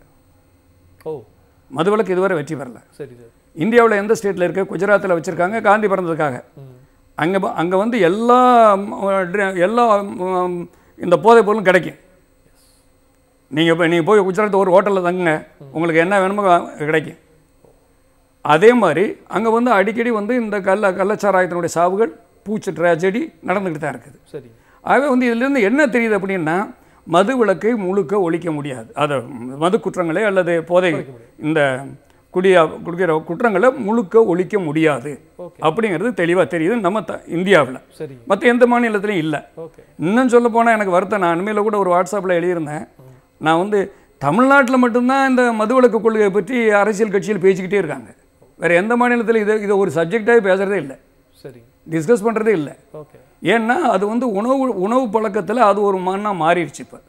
ஓ மது விலக்கு இதுவரை வெற்றி வரல சரி சார் இந்தியாவில் எந்த ஸ்டேட்டில் இருக்குது குஜராத்தில் வச்சுருக்காங்க காந்தி பிறந்ததுக்காக அங்கே அங்கே வந்து எல்லா ம், ட்ர- எல்லா ம், இந்த போதைப் பொருளும் கிடைக்கும் நீங்கள் இப்போ நீங்கள் போய் குஜராத் ஒரு ஹோட்டலில் தங்குங்க உங்களுக்கு என்ன வேணுமோ கிடைக்கும் அதே மாதிரி அங்கே வந்து அடிக்கடி வந்து இந்த கள்ள கள்ளச்சாராயத்தினுடைய சாவுகள் பூச்சி ட்ராஜடி நடந்துக்கிட்டு தான் இருக்குது சரி ஆகவே வந்து இதிலிருந்து என்ன தெரியுது அப்படின்னா மது விளக்கை முழுக்க ஒழிக்க முடியாது அதை மது குற்றங்களே அல்லது போதை இந்த குடியா குடிக்கிற குற்றங்களை முழுக்க ஒழிக்க முடியாது ஓகே அப்படிங்கிறது தெளிவாக தெரியுது நம்ம த இந்தியாவில் சரி மற்ற எந்த மாநிலத்திலையும் இல்லை ஓகே இன்னும் சொல்ல போனால் எனக்கு வருத்தம் நான் அண்மையில் கூட ஒரு வாட்ஸ்அப்பில் எழுதியிருந்தேன் நான் வந்து தமிழ்நாட்டில் மட்டும்தான் இந்த மதுவிலக்கு கொள்கையை பற்றி அரசியல் கட்சியில் பேசிக்கிட்டே இருக்காங்க வேறு எந்த மாநிலத்தில் இதை இதை ஒரு சப்ஜெக்டாகவே பேசுகிறதே இல்லை சரி டிஸ்கஸ் பண்ணுறதே இல்லை ஓகே ஏன்னா அது வந்து உணவு உணவு பழக்கத்தில் அது ஒரு மண்ணா மாறிடுச்சு இப்போ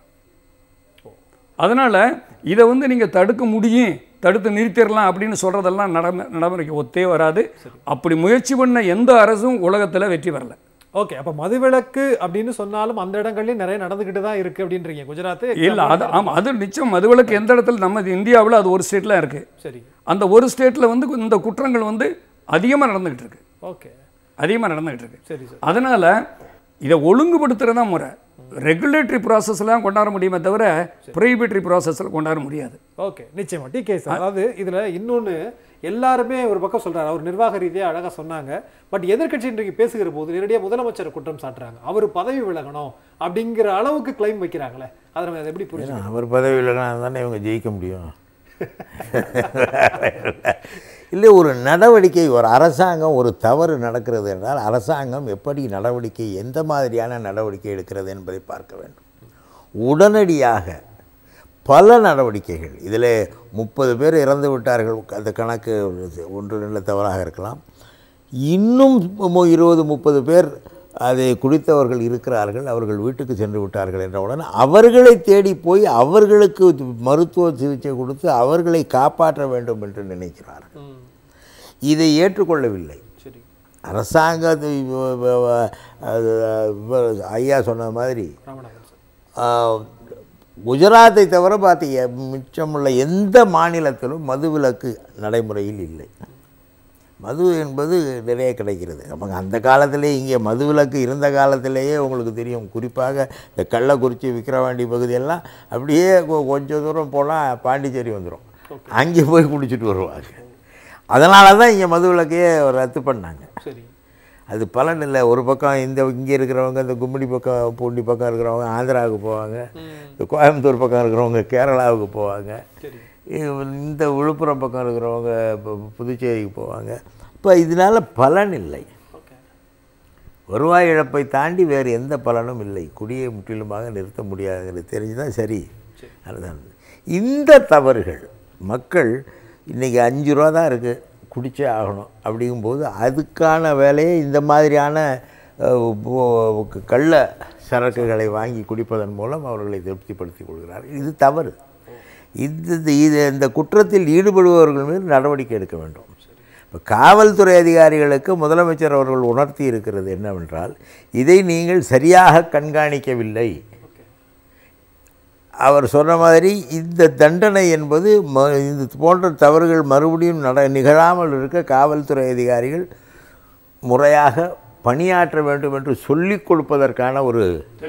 அதனால் இதை வந்து நீங்கள் தடுக்க முடியும் தடுத்து நிறுத்திடலாம் அப்படின்னு சொல்கிறதெல்லாம் நடைமு நடைமுறைக்கு ஒத்தே வராது அப்படி முயற்சி பண்ண எந்த அரசும் உலகத்தில் வெற்றி வரல ஓகே அப்ப மதுவிலக்கு அப்படின்னு சொன்னாலும் அந்த இடங்கள்லயும் நிறைய நடந்துகிட்டு தான் இருக்கு அப்படின்றீங்க குஜராத் இல்லை அது ஆமாம் அது நிச்சயம் மதுவிலக்கு எந்த இடத்துல நம்ம இந்தியாவில் அது ஒரு ஸ்டேட்டில் இருக்குது சரி அந்த ஒரு ஸ்டேட்டில் வந்து இந்த குற்றங்கள் வந்து அதிகமாக நடந்துக்கிட்டு இருக்கு ஓகே அதிகமாக நடந்துக்கிட்டு இருக்கு சரி சார் அதனால் இதை ஒழுங்குபடுத்துறது தான் முறை ரெகுலேட்டரி ப்ராசஸ்லாம் கொண்டாட முடியுமே தவிர ப்ரொஹிபிட்டரி ப்ராசஸில் கொண்டாட முடியாது ஓகே நிச்சயமா டி கே சார் அதாவது இதுல இன்னொன்னு எல்லாருமே ஒரு பக்கம் சொல்றாரு அவர் நிர்வாக ரீதியா அழகா சொன்னாங்க பட் எதிர்க்கட்சி இன்றைக்கு பேசுகிற போது நேரடியாக முதலமைச்சர் குற்றம் சாட்டுறாங்க அவர் பதவி விலகணும் அப்படிங்கிற அளவுக்கு கிளைம் வைக்கிறாங்களே அதை நம்ம அதை எப்படி புரிஞ்சு ஏன்னா அவர் பதவி இல்லைனா தானே இவங்க ஜெயிக்க முடியும் இல்லை ஒரு நடவடிக்கை ஒரு அரசாங்கம் ஒரு தவறு நடக்கிறது என்றால் அரசாங்கம் எப்படி நடவடிக்கை எந்த மாதிரியான நடவடிக்கை எடுக்கிறது என்பதை பார்க்க வேண்டும் உடனடியாக பல நடவடிக்கைகள் இதில் முப்பது பேர் இறந்து விட்டார்கள் அந்த கணக்கு ஒன்று ரெண்டு தவறாக இருக்கலாம் இன்னும் மு- இருபது முப்பது பேர் அதை குடித்தவர்கள் இருக்கிறார்கள் அவர்கள் வீட்டுக்கு சென்று விட்டார்கள் என்றவுடன் அவர்களை தேடி போய் அவர்களுக்கு மருத்துவ சிகிச்சை கொடுத்து அவர்களை காப்பாற்ற வேண்டும் என்று நினைக்கிறார்கள் ம், இதை ஏற்றுக்கொள்ளவில்லை சரி அரசாங்கத்தை வ- வ- வ- அது, வ- ஐயா சொன்ன மாதிரி ராமநாதன் சார் ஆஹ், குஜராத்தை தவிர பார்த்தீங்க மிச்சமுள்ள எந்த மாநிலத்திலும் மதுவிலக்கு நடைமுறையில் இல்லை மது என்பது நிறைய கிடைக்கிறது நமக்கு அந்த காலத்திலே இங்கே மதுவிலக்கு இருந்த காலத்திலேயே உங்களுக்கு தெரியும் குறிப்பாக இந்த கள்ளக்குறிச்சி விக்கிரவாண்டி பகுதியெல்லாம் அப்படியே கொ- கொஞ்சம் தூரம் போனால் பாண்டிச்சேரி வந்துடும் அங்கே போய் குடிச்சிட்டு வருவாங்க அதனால தான் இங்கே மதுவிலக்கையே ரத்து பண்ணாங்க சரி அது பலன் இல்லை ஒரு பக்கம் இந்த இங்கே இருக்கிறவங்க இந்த கும்மிடி பக்கம் பூண்டி பக்கம் இருக்கிறவங்க ஆந்திராவுக்கு போவாங்க இந்த கோயம்புத்தூர் பக்கம் இருக்கிறவங்க கேரளாவுக்கு போவாங்க சரி இந்த விழுப்புரம் பக்கம் இருக்கிறவங்க பு- புதுச்சேரிக்கு போவாங்க இப்போ இதனால் பலன் இல்லை ஓகே வருவாய் இழப்பை தாண்டி வேறு எந்த பலனும் இல்லை குடியை முற்றிலுமாக நிறுத்த முடியாதுங்கிறது தெரிஞ்சுதான் சரி அதுதான் இந்த தவறுகள் மக்கள் இன்றைக்கி அஞ்சு ரூபா தான் இருக்குது குடிச்சே ஆகணும் அப்படிங்கும்போது அதுக்கான வேலையை இந்த மாதிரியான அஹ், போ- கள்ள சரக்குகளை வாங்கி குடிப்பதன் மூலம் அவர்களை திருப்திப்படுத்திக் கொள்கிறார்கள் இது தவறு இது இது இந்த குற்றத்தில் ஈடுபடுபவர்கள் மீது நடவடிக்கை எடுக்க வேண்டும் இப்போ காவல்துறை அதிகாரிகளுக்கு முதலமைச்சர் அவர்கள் உணர்த்தி இருக்கிறது என்னவென்றால் இதை நீங்கள் சரியாக கண்காணிக்கவில்லை அவர் சொன்ன மாதிரி இந்த தண்டனை என்பது ம இது போன்ற தவறுகள் மறுபடியும் நட நிகழாமல் இருக்க காவல்துறை அதிகாரிகள் முறையாக பணியாற்ற வேண்டும் என்று சொல்லிக் கொடுப்பதற்கான ஒரு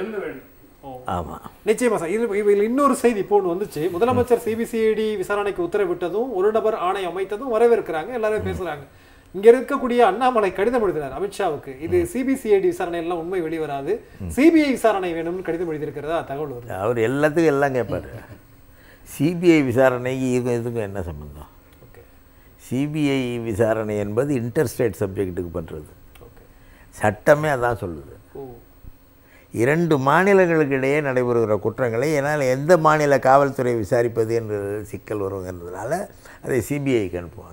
ஆமாம் நிச்சயமா சார் இது இதில் இன்னொரு செய்தி இப்போ ஒன்று வந்துச்சு முதலமைச்சர் சிபிசிஐடி விசாரணைக்கு உத்தரவிட்டதும் ஒரு நபர் ஆணை அமைத்ததும் வரவேற்கிறாங்க எல்லாரும் பேசுறாங்க இங்க இருக்கக்கூடிய அண்ணாமலை கடிதம் எழுதினார் அமித்ஷாவுக்கு இது சிபிசிஐடி விசாரணை எல்லாம் உண்மை வெளிவராது சிபிஐ விசாரணை வேணும்னு கடிதம் எழுதியிருக்கிறதா தகவல் வருது அவர் எல்லாத்துக்கும் எல்லாம் கேட்பார் சிபிஐ விசாரணைக்கு இதுக்கும் இதுக்கும் என்ன சம்பந்தம் ஓகே சிபிஐ விசாரணை என்பது இன்டர்ஸ்டேட் சப்ஜெக்ட்டுக்கு பண்ணுறது ஓகே சட்டமே அதான் சொல்லுது ஓ இரண்டு மாநிலங்களுக்கு இடையே நடைபெறுகிற குற்றங்களை என்னால் எந்த மாநில காவல்துறை விசாரிப்பது என்ற சிக்கல் வருங்கிறதுனால அதை சிபிஐக்கு அனுப்புவாங்க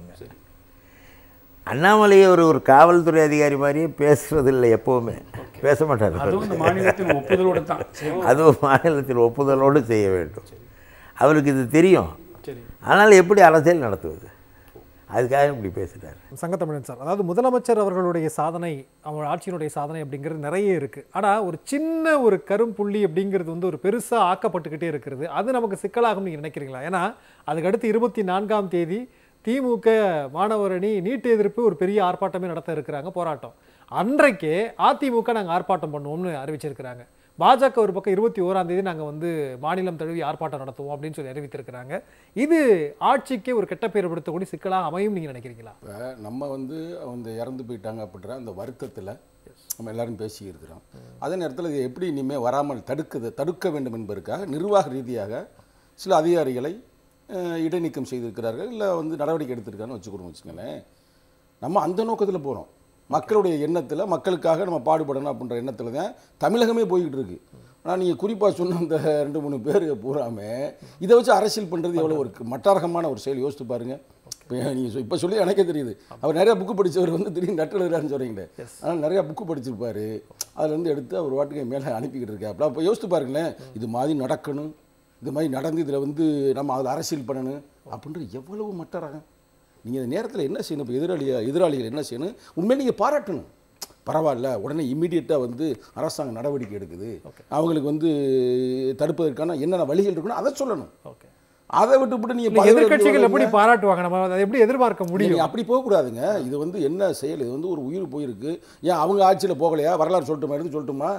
அண்ணாமலை ஒரு ஒரு காவல்துறை அதிகாரி மாதிரியே பேசுறதில்லை எப்போவுமே பேச மாட்டார் அதுவும் இந்த மாநிலத்தின் ஒப்புதலோடு தான் அதுவும் மாநிலத்தில் ஒப்புதலோடு செய்ய வேண்டும் அவருக்கு இது தெரியும் சரி ஆனால் எப்படி அரசியல் நடத்துவது அதுக்காக இப்படி பேசுகிறார் சங்கத்தமிழன் சார் அதாவது முதலமைச்சர் அவர்களுடைய சாதனை அவங்க ஆட்சியினுடைய சாதனை அப்படிங்கிறது நிறைய இருக்கு ஆனா ஒரு சின்ன ஒரு கரும்புள்ளி அப்படிங்கிறது வந்து ஒரு பெருசா ஆக்கப்பட்டுக்கிட்டே இருக்கிறது அது நமக்கு சிக்கலாகும் நீங்க நினைக்கிறீங்களா ஏன்னா அதுக்கு அடுத்து இருபத்தி நான்காம் தேதி திமுக மாணவர் அணி நீட் எதிர்ப்பு ஒரு பெரிய ஆர்ப்பாட்டமே நடத்த இருக்கிறாங்க போராட்டம் அன்றைக்கே அதிமுக நாங்க ஆர்ப்பாட்டம் பண்ணுவோம்னு அறிவிச்சிருக்கிறாங்க பாஜக ஒரு பக்கம் இருபத்தி ஓராம் தேதி நாங்க வந்து மாநிலம் தழுவி ஆர்ப்பாட்டம் நடத்துவோம் அப்படின்னு சொல்லி அறிவித்திருக்கிறாங்க இது ஆட்சிக்கே ஒரு கெட்ட பேர் படுத்தக்கூடிய சிக்கலாக அமையும் நீங்க நினைக்கிறீங்களா இப்போ நம்ம வந்து அவங்க இறந்து போயிட்டாங்க அப்படின்ற அந்த வருத்தத்தில் நம்ம எல்லாரும் பேசியிருக்கிறோம் அதே நேரத்தில் இது எப்படி இனிமேல் வராமல் தடுக்குது தடுக்க வேண்டும் என்பதற்காக நிர்வாக ரீதியாக சில அதிகாரிகளை அஹ், இடைநீக்கம் செய்திருக்கிறார்கள் இல்லை வந்து நடவடிக்கை எடுத்திருக்காருன்னு வச்சுக்கிறோம் வச்சுங்களேன் நம்ம அந்த நோக்கத்தில் போகிறோம் மக்களுடைய எண்ணத்தில் மக்களுக்காக நம்ம பாடுபடணும் அப்படின்ற எண்ணத்தில் தான் தமிழகமே போய்கிட்டு இருக்கு ஆனால் நீங்கள் குறிப்பாக சொன்ன அந்த ரெண்டு மூணு பேர் பூராமே இதை வச்சு அரசியல் பண்ணுறது எவ்வளோ ஒரு மட்டாரகமான ஒரு செயல் யோசித்து பாருங்க இப்போ நீங்கள் இப்போ சொல்லி எனக்கே தெரியுது அவர் நிறையா புக்கு படித்தவர் வந்து திடீர்னு நட்டு எழுதுறாருன்னு சொல்கிறீங்களே ஆனால் நிறையா புக்கு படிச்சிருப்பாரு அதுலேருந்து எடுத்து அவர் வாட்டுக்கு மேலே அனுப்பிக்கிட்டு இருக்காப்புல அப்போ யோசித்து பாருங்களேன் இது மாதிரி நடக்கணும் இது மாதிரி நடந்து இதில் வந்து நம்ம அதில் அரசியல் பண்ணணும் அப்படின்ற எவ்வளவு மட்டரகம் நீங்கள் இந்த நேரத்தில் என்ன செய்யணும் இப்போ எதிராளிய எதிராளிகள் என்ன செய்யணும் உண்மையை நீங்கள் பாராட்டணும் பரவாயில்ல உடனே இம்மிடியட்டாக வந்து அரசாங்கம் நடவடிக்கை எடுக்குது அவங்களுக்கு வந்து தடுப்பதற்கான என்னென்ன வழிகள் இருக்குன்னு அதை சொல்லணும் ஓகே அதை விட்டுவிட்டு இல்ல, நீங்கள் எதிர்க்கட்சிகள் எப்படி பாராட்டுவாங்க நம்ம அதை எப்படி எதிர்பார்க்க முடியும் நீங்க அப்படி போகக்கூடாதுங்க இது வந்து என்ன செயல் இது வந்து ஒரு உயிர் போயிருக்கு ஏன் அவங்க ஆட்சியில் போகலையா வரலாறு சொல்லட்டுமா எடுத்து சொல்லட்டுமா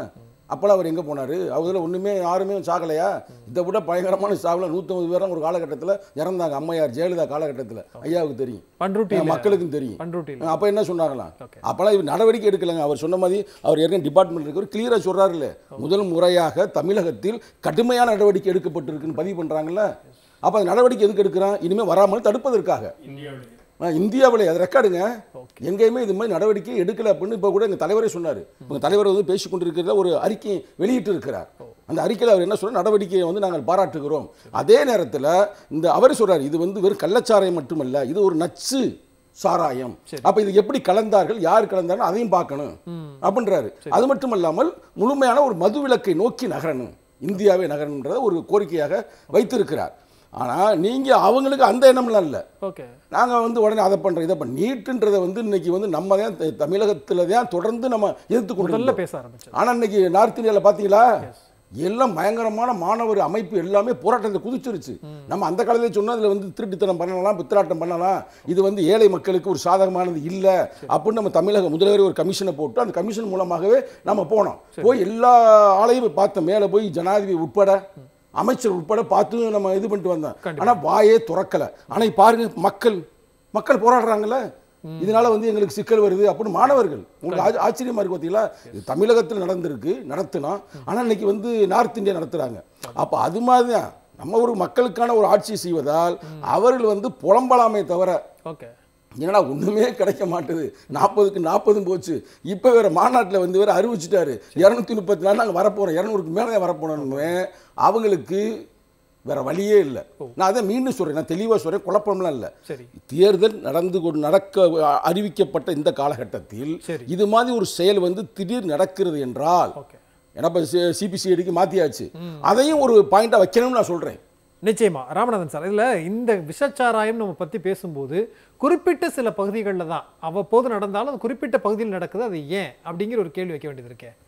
அப்போல்லாம் அவர் எங்கே போனார் அவதில் ஒன்றுமே யாருமே சாகலையா இதை விட பயங்கரமான சாவில் நூற்றம்பது பேரும் ஒரு காலகட்டத்தில் இறந்தாங்க அம்மையார் ஜெயலலிதா காலகட்டத்தில் ஐயாவுக்கு தெரியும் பண்ருட்டியில மக்களுக்கும் தெரியும் பண்ருட்டியில் அப்போ என்ன சொன்னாங்களாம் Okay. அப்போலாம் இவர் நடவடிக்கை எடுக்கலைங்க அவர் சொன்ன மாதிரி அவர் ஏற்கனவே டிபார்ட்மெண்ட் இருக்கிறவர் கிளியராக சொல்கிறாருல்ல முதல் முறையாக தமிழகத்தில் கடுமையான நடவடிக்கை எடுக்கப்பட்டிருக்குன்னு பதிவு பண்ணுறாங்கல்ல அப்போ அந்த நடவடிக்கை எதுக்கு எடுக்கிறான் இனிமேல் வராமல் தடுப்பதற்காக இந்தியாவிலேயே ஆ, இந்தியாவிலே அது ரெக்கார்டுங்க எங்கேயுமே இது மாதிரி நடவடிக்கை எடுக்கல அப்படின்னு இப்போ கூட எங்கள் தலைவரே சொன்னார் உங்கள் தலைவர் வந்து பேசி கொண்டிருக்கிறத ஒரு அறிக்கை வெளியிட்டு இருக்கிறார் அந்த அறிக்கையில் அவர் என்ன சொல்றார் நடவடிக்கையை வந்து நாங்கள் பாராட்டுகிறோம் அதே நேரத்தில் இந்த அவர் சொல்றார் இது வந்து வெறும் கள்ளச்சாராயம் மட்டுமல்ல இது ஒரு நச்சு சாராயம் அப்ப இது எப்படி கலந்தார்கள் யார் கலந்தார்கள் அதையும் பார்க்கணும் அப்படின்றாரு அது மட்டும் இல்லாமல் முழுமையான ஒரு மதுவிலக்கை நோக்கி நகரணும் இந்தியாவே நகரணுன்றத ஒரு கோரிக்கையாக வைத்திருக்கிறார் ஆனா நீங்க அவங்களுக்கு அந்த எண்ணம்லாம் இல்லை ஓகே நாங்கள் வந்து உடனே அதை பண்ணுறோம் இதை பண்ண நீட்டுன்றதை வந்து இன்னைக்கு வந்து நம்ம தான் த- தமிழகத்துல தான் தொடர்ந்து நம்ம எதிர்த்து முதல்ல கொண்டு பேச ஆரம்பிச்சது ஆனால் இன்னைக்கு நார்த் இந்தியாவில் பார்த்தீங்களா எல்லாம் பயங்கரமான மாணவர் அமைப்பு எல்லாமே போராட்டத்தை குதிச்சிருச்சு நம்ம அந்த காலத்திலே சொன்னோம் அதில் வந்து திருட்டுத்தனம் பண்ணலாம் பித்தலாட்டம் பண்ணலாம் இது வந்து ஏழை மக்களுக்கு ஒரு சாதகமானது இல்லை அப்படின்னு நம்ம தமிழக முதல்வர் ஒரு கமிஷனை போட்டு அந்த கமிஷன் மூலமாகவே நம்ம போனோம் போய் எல்லா ஆளையும் போய் பார்த்தோம் மேலே போய் ஜனாதிபதி உட்பட அமைச்சர் உட்பட பார்த்து நம்ம இது பண்ணிட்டு வந்தோம் ஆனா வாயே துறக்கல ஆனா இப்ப பாருங்க மக்கள் மக்கள் போராடுறாங்கல்ல இதனால வந்து எங்களுக்கு சிக்கல் வருது அப்படின்னு மாணவர்கள் உங்களுக்கு ஆச்ச- ஆச்சரியமா இருக்கு பார்த்தீங்களா இது தமிழகத்தில் நடந்திருக்கு நடத்தினோம் ஆனா இன்னைக்கு வந்து நார்த் இந்தியா நடத்துறாங்க அப்ப அது மாதிரி தான் நம்ம ஒரு மக்களுக்கான ஒரு ஆட்சி செய்வதால் அவர்கள் வந்து புலம்பலாமே தவிர ஓகே என்னடா ஒண்ணுமே கிடைக்க மாட்டுது நாற்பதுக்கு நாற்பதும் போச்சு இப்போ வேற மாநாட்டில் வந்து வேற அறிவிச்சிட்டாரு இரநூத்தி முப்பத்தி நாலு நாங்கள் வரப்போகிறோம் இரநூறுக்கு மேலே வரப்போனோன்னு அவங்களுக்கு வேற வழியே இல்லை நான் அதை மீண்டும் சொல்றேன் நான் தெளிவாக சொல்றேன் குழப்பம்லாம் இல்லை சரி தேர்தல் நடந்து கொண்டு நடக்க அ- அறிவிக்கப்பட்ட இந்த காலகட்டத்தில் சரி. இது மாதிரி ஒரு செயல் வந்து திடீர் நடக்கிறது என்றால் ஓகே ஏன்னா இப்போ சிபிசிஐடிக்கு மாற்றியாச்சு அதையும் ஒரு பாயிண்டாக வைக்கணும்னு நான் சொல்கிறேன் நிச்சயமா ராமநாதன் சார் இதுல இந்த விஷச்சாராயம் நம்ம பத்தி பேசும்போது குறிப்பிட்ட சில பகுதிகளில் தான் அவ்வப்போது நடந்தாலும் அது குறிப்பிட்ட பகுதியில் நடக்குது அது ஏன் அப்படிங்கிற ஒரு கேள்வி வைக்க வேண்டியது இருக்கே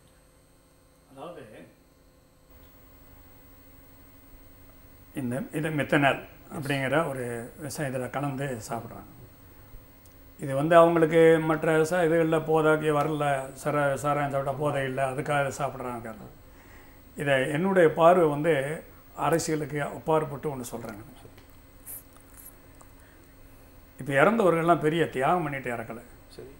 அதாவது இந்த இது மெத்தனால் அப்படிங்கிற ஒரு விஷம் இதில் கலந்து சாப்பிட்றாங்க இது வந்து அவங்களுக்கு மற்ற ச இதுகளில் போதாக்கி வரல சர சாராயம் சாப்பிட்டா போதை இல்லை அதுக்காக சாப்பிட்றாங்க இதை என்னுடைய பார்வை வந்து அரசியலுக்கு அப்பாற்பட்டு ஒன்று சொல்கிறேன் இப்போ இறந்தவர்கள்லாம் பெரிய தியாகம் பண்ணிட்டு இறக்கலை சரி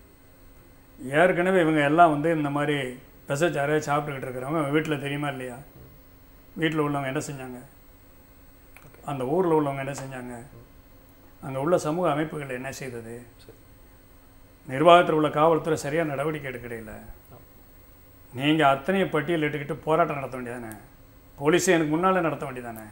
ஏற்கனவே இவங்க எல்லாம் வந்து இந்த மாதிரி பெசச்சாரே சாப்பிட்டுக்கிட்டு இருக்கிறவங்க வீட்டில் தெரியுமா இல்லையா வீட்டில் உள்ளவங்க என்ன செஞ்சாங்க அந்த ஊரில் உள்ளவங்க என்ன செஞ்சாங்க அங்கே உள்ள சமூக அமைப்புகள் என்ன செய்தது நிர்வாகத்தில் உள்ள காவல்துறை சரியாக நடவடிக்கை எடுக்கடையில நீங்கள் அத்தனையை பட்டியல் இட்டுக்கிட்டு போராட்டம் நடத்த வேண்டியதானே போலீஸே எனக்கு முன்னாலே நடத்த வேண்டியதானே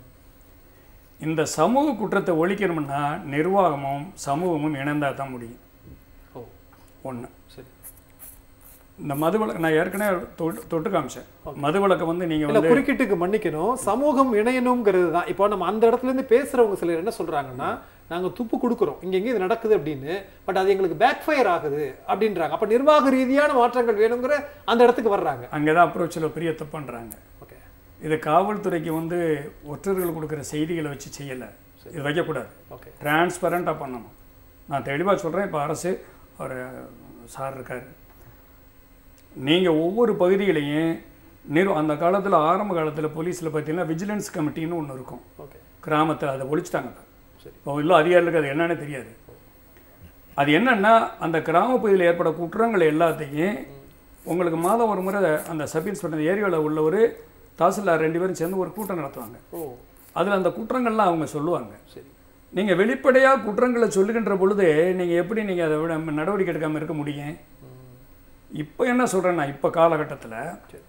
இந்த சமூக குற்றத்தை ஒழிக்கணும்னா நிர்வாகமும் சமூகமும் இணைந்தால் தான் முடியும் ஓ ஒன்று சரி இந்த மதுவிலக்கு நான் ஏற்கனவே தொட்டு தொட்டு காமிச்சேன் மதுவிலக்கை வந்து நீங்கள் இல்ல வந்து குறுக்கிட்டுக்கு மன்னிக்கணும் சமூகம் இணையணுங்கிறது தான் இப்போ நம்ம அந்த இடத்துல இருந்து பேசுறவங்க சிலர் என்ன சொல்றாங்கன்னா நாங்க துப்பு கொடுக்குறோம் இங்க எங்க இது நடக்குது அப்படின்னு பட் அது எங்களுக்கு பேக் ஃபயர் ஆகுது அப்படின்றாங்க அப்ப நிர்வாக ரீதியான மாற்றங்கள் வேணுங்கிற அந்த இடத்துக்கு வர்றாங்க அங்கே தான் அப்ரோச்சில் பெரிய தப்பு பண்ணுறாங்க ஓகே இது காவல்துறைக்கு வந்து ஒற்றர்கள் கொடுக்குற செய்திகளை வச்சு செய்யலை இது வைக்கக்கூடாது ஓகே டிரான்ஸ்பரண்ட்டாக பண்ணணும் நான் தெளிவாக சொல்கிறேன் இப்போ அரசு ஒரு சார் இருக்கார் நீங்கள் ஒவ்வொரு பகுதிகளையும் நிறு அந்த காலத்தில் ஆரம்ப காலத்தில் போலீஸில் பார்த்தீங்கன்னா விஜிலன்ஸ் கமிட்டின்னு ஒன்று இருக்கும் ஓகே கிராமத்தில் அதை ஒழிச்சிட்டாங்க இப்ப. சரி. இப்போ இல்லை அதிகாரிகளுக்கு அது என்னன்னு தெரியாது அது என்னன்னா அந்த கிராம பகுதியில் ஏற்பட குற்றங்கள் எல்லாத்தையும் உங்களுக்கு மாதம் ஒரு முறை அந்த சப் இன்ஸ்பெக்டர் ஏரியாவில் உள்ளவர் தாசில்தார் ரெண்டு பேரும் சேர்ந்து ஒரு கூட்டம் நடத்துவாங்க ஓ அதில் அந்த குற்றங்கள்லாம் அவங்க சொல்லுவாங்க சரி நீங்கள் வெளிப்படையாக குற்றங்களை சொல்லுகின்ற பொழுது நீங்கள் எப்படி நீங்கள் அதை விட நடவடிக்கை எடுக்காமல் இருக்க முடியும் இப்போ என்ன சொல்கிறேன்னா இப்போ காலகட்டத்தில் சரி.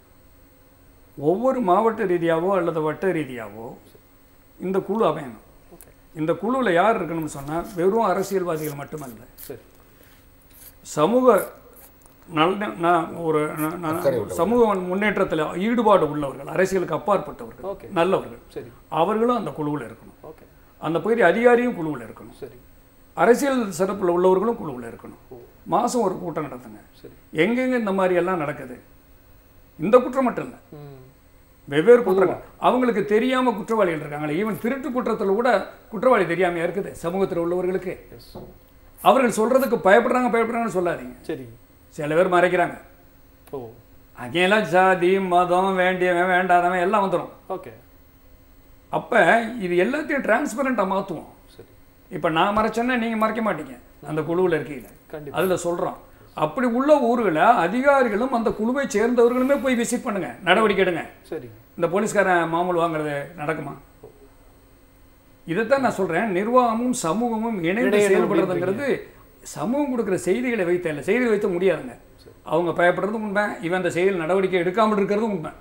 ஒவ்வொரு மாவட்ட ரீதியாவோ அல்லது வட்ட ரீதியாவோ இந்த குழு அமையணும் ஓகே இந்த குழுவில் யார் இருக்கணும்னு சொன்னால் வெறும் அரசியல்வாதிகள் மட்டுமல்ல சரி சமூக நல்ல நான் ஒரு ந- நான் சமூக முன்னேற்றத்தில் ஈடுபாடு உள்ளவர்கள் அரசியலுக்கு அப்பாற்பட்டவர்கள் ஓகே நல்லவர்கள் சரி அவர்களும் அந்த குழுவில் இருக்கணும் ஓகே அந்த பகுதி அதிகாரியும் குழுவில் இருக்கணும் சரி அரசியல் சிறப்பில் உள்ளவர்களும் குழுவில் இருக்கணும் மாதம் ஒரு கூட்டம் நடத்துங்க சரி எங்கெங்க இந்த மாதிரி எல்லாம் நடக்குது இந்த குற்றம் மட்டும் இல்லை ம் வெவ்வேறு குற்றங்கள் அவங்களுக்கு தெரியாம குற்றவாளிகள் இருக்காங்களே ஈவன் திருட்டு குற்றத்துல கூட குற்றவாளி தெரியாமையா இருக்குது சமூகத்தில் உள்ளவர்களுக்கு எஸ் அவர்கள் சொல்றதுக்கு பயப்படுறாங்க பயப்படுறாங்கன்னு சொல்லாதீங்க சரி சில பேர் மறைக்கிறாங்க ஓ அங்கெல்லாம் ஜாதி மதம் வேண்டியவன் வேண்டாதவன் எல்லாம் வந்துடும் ஓகே அப்போ இது எல்லாத்தையும் டிரான்ஸ்பரண்ட்டாக மாற்றுவோம் சரி இப்போ நான் மறைச்சேன்னா நீங்கள் மறைக்க மாட்டீங்க அந்த குழுவில் இருக்கீங்க கண்டிப்பா. அதில் சொல்கிறோம் அப்படி உள்ள ஊர்களை அதிகாரிகளும் அந்த குழுவை சேர்ந்தவர்களுமே போய் விசிட் பண்ணுங்க நடவடிக்கை எடுங்க சரிங்க இந்த போலீஸ்காரன் மாமூல் வாங்குறது நடக்குமா இதைத்தான் நான் சொல்றேன் நிர்வாகமும் சமூகமும் இணைந்து இணையணும் செயல்படுறதுங்கிறது சமூகம் கொடுக்குற செய்திகளை வைத்த இல்லை செய்தி வைத்த முடியாதுங்க அவங்க பயப்படுறதும் உண்மை இவன் அந்த செயல் நடவடிக்கை எடுக்காமல் இருக்கிறதும் உண்மை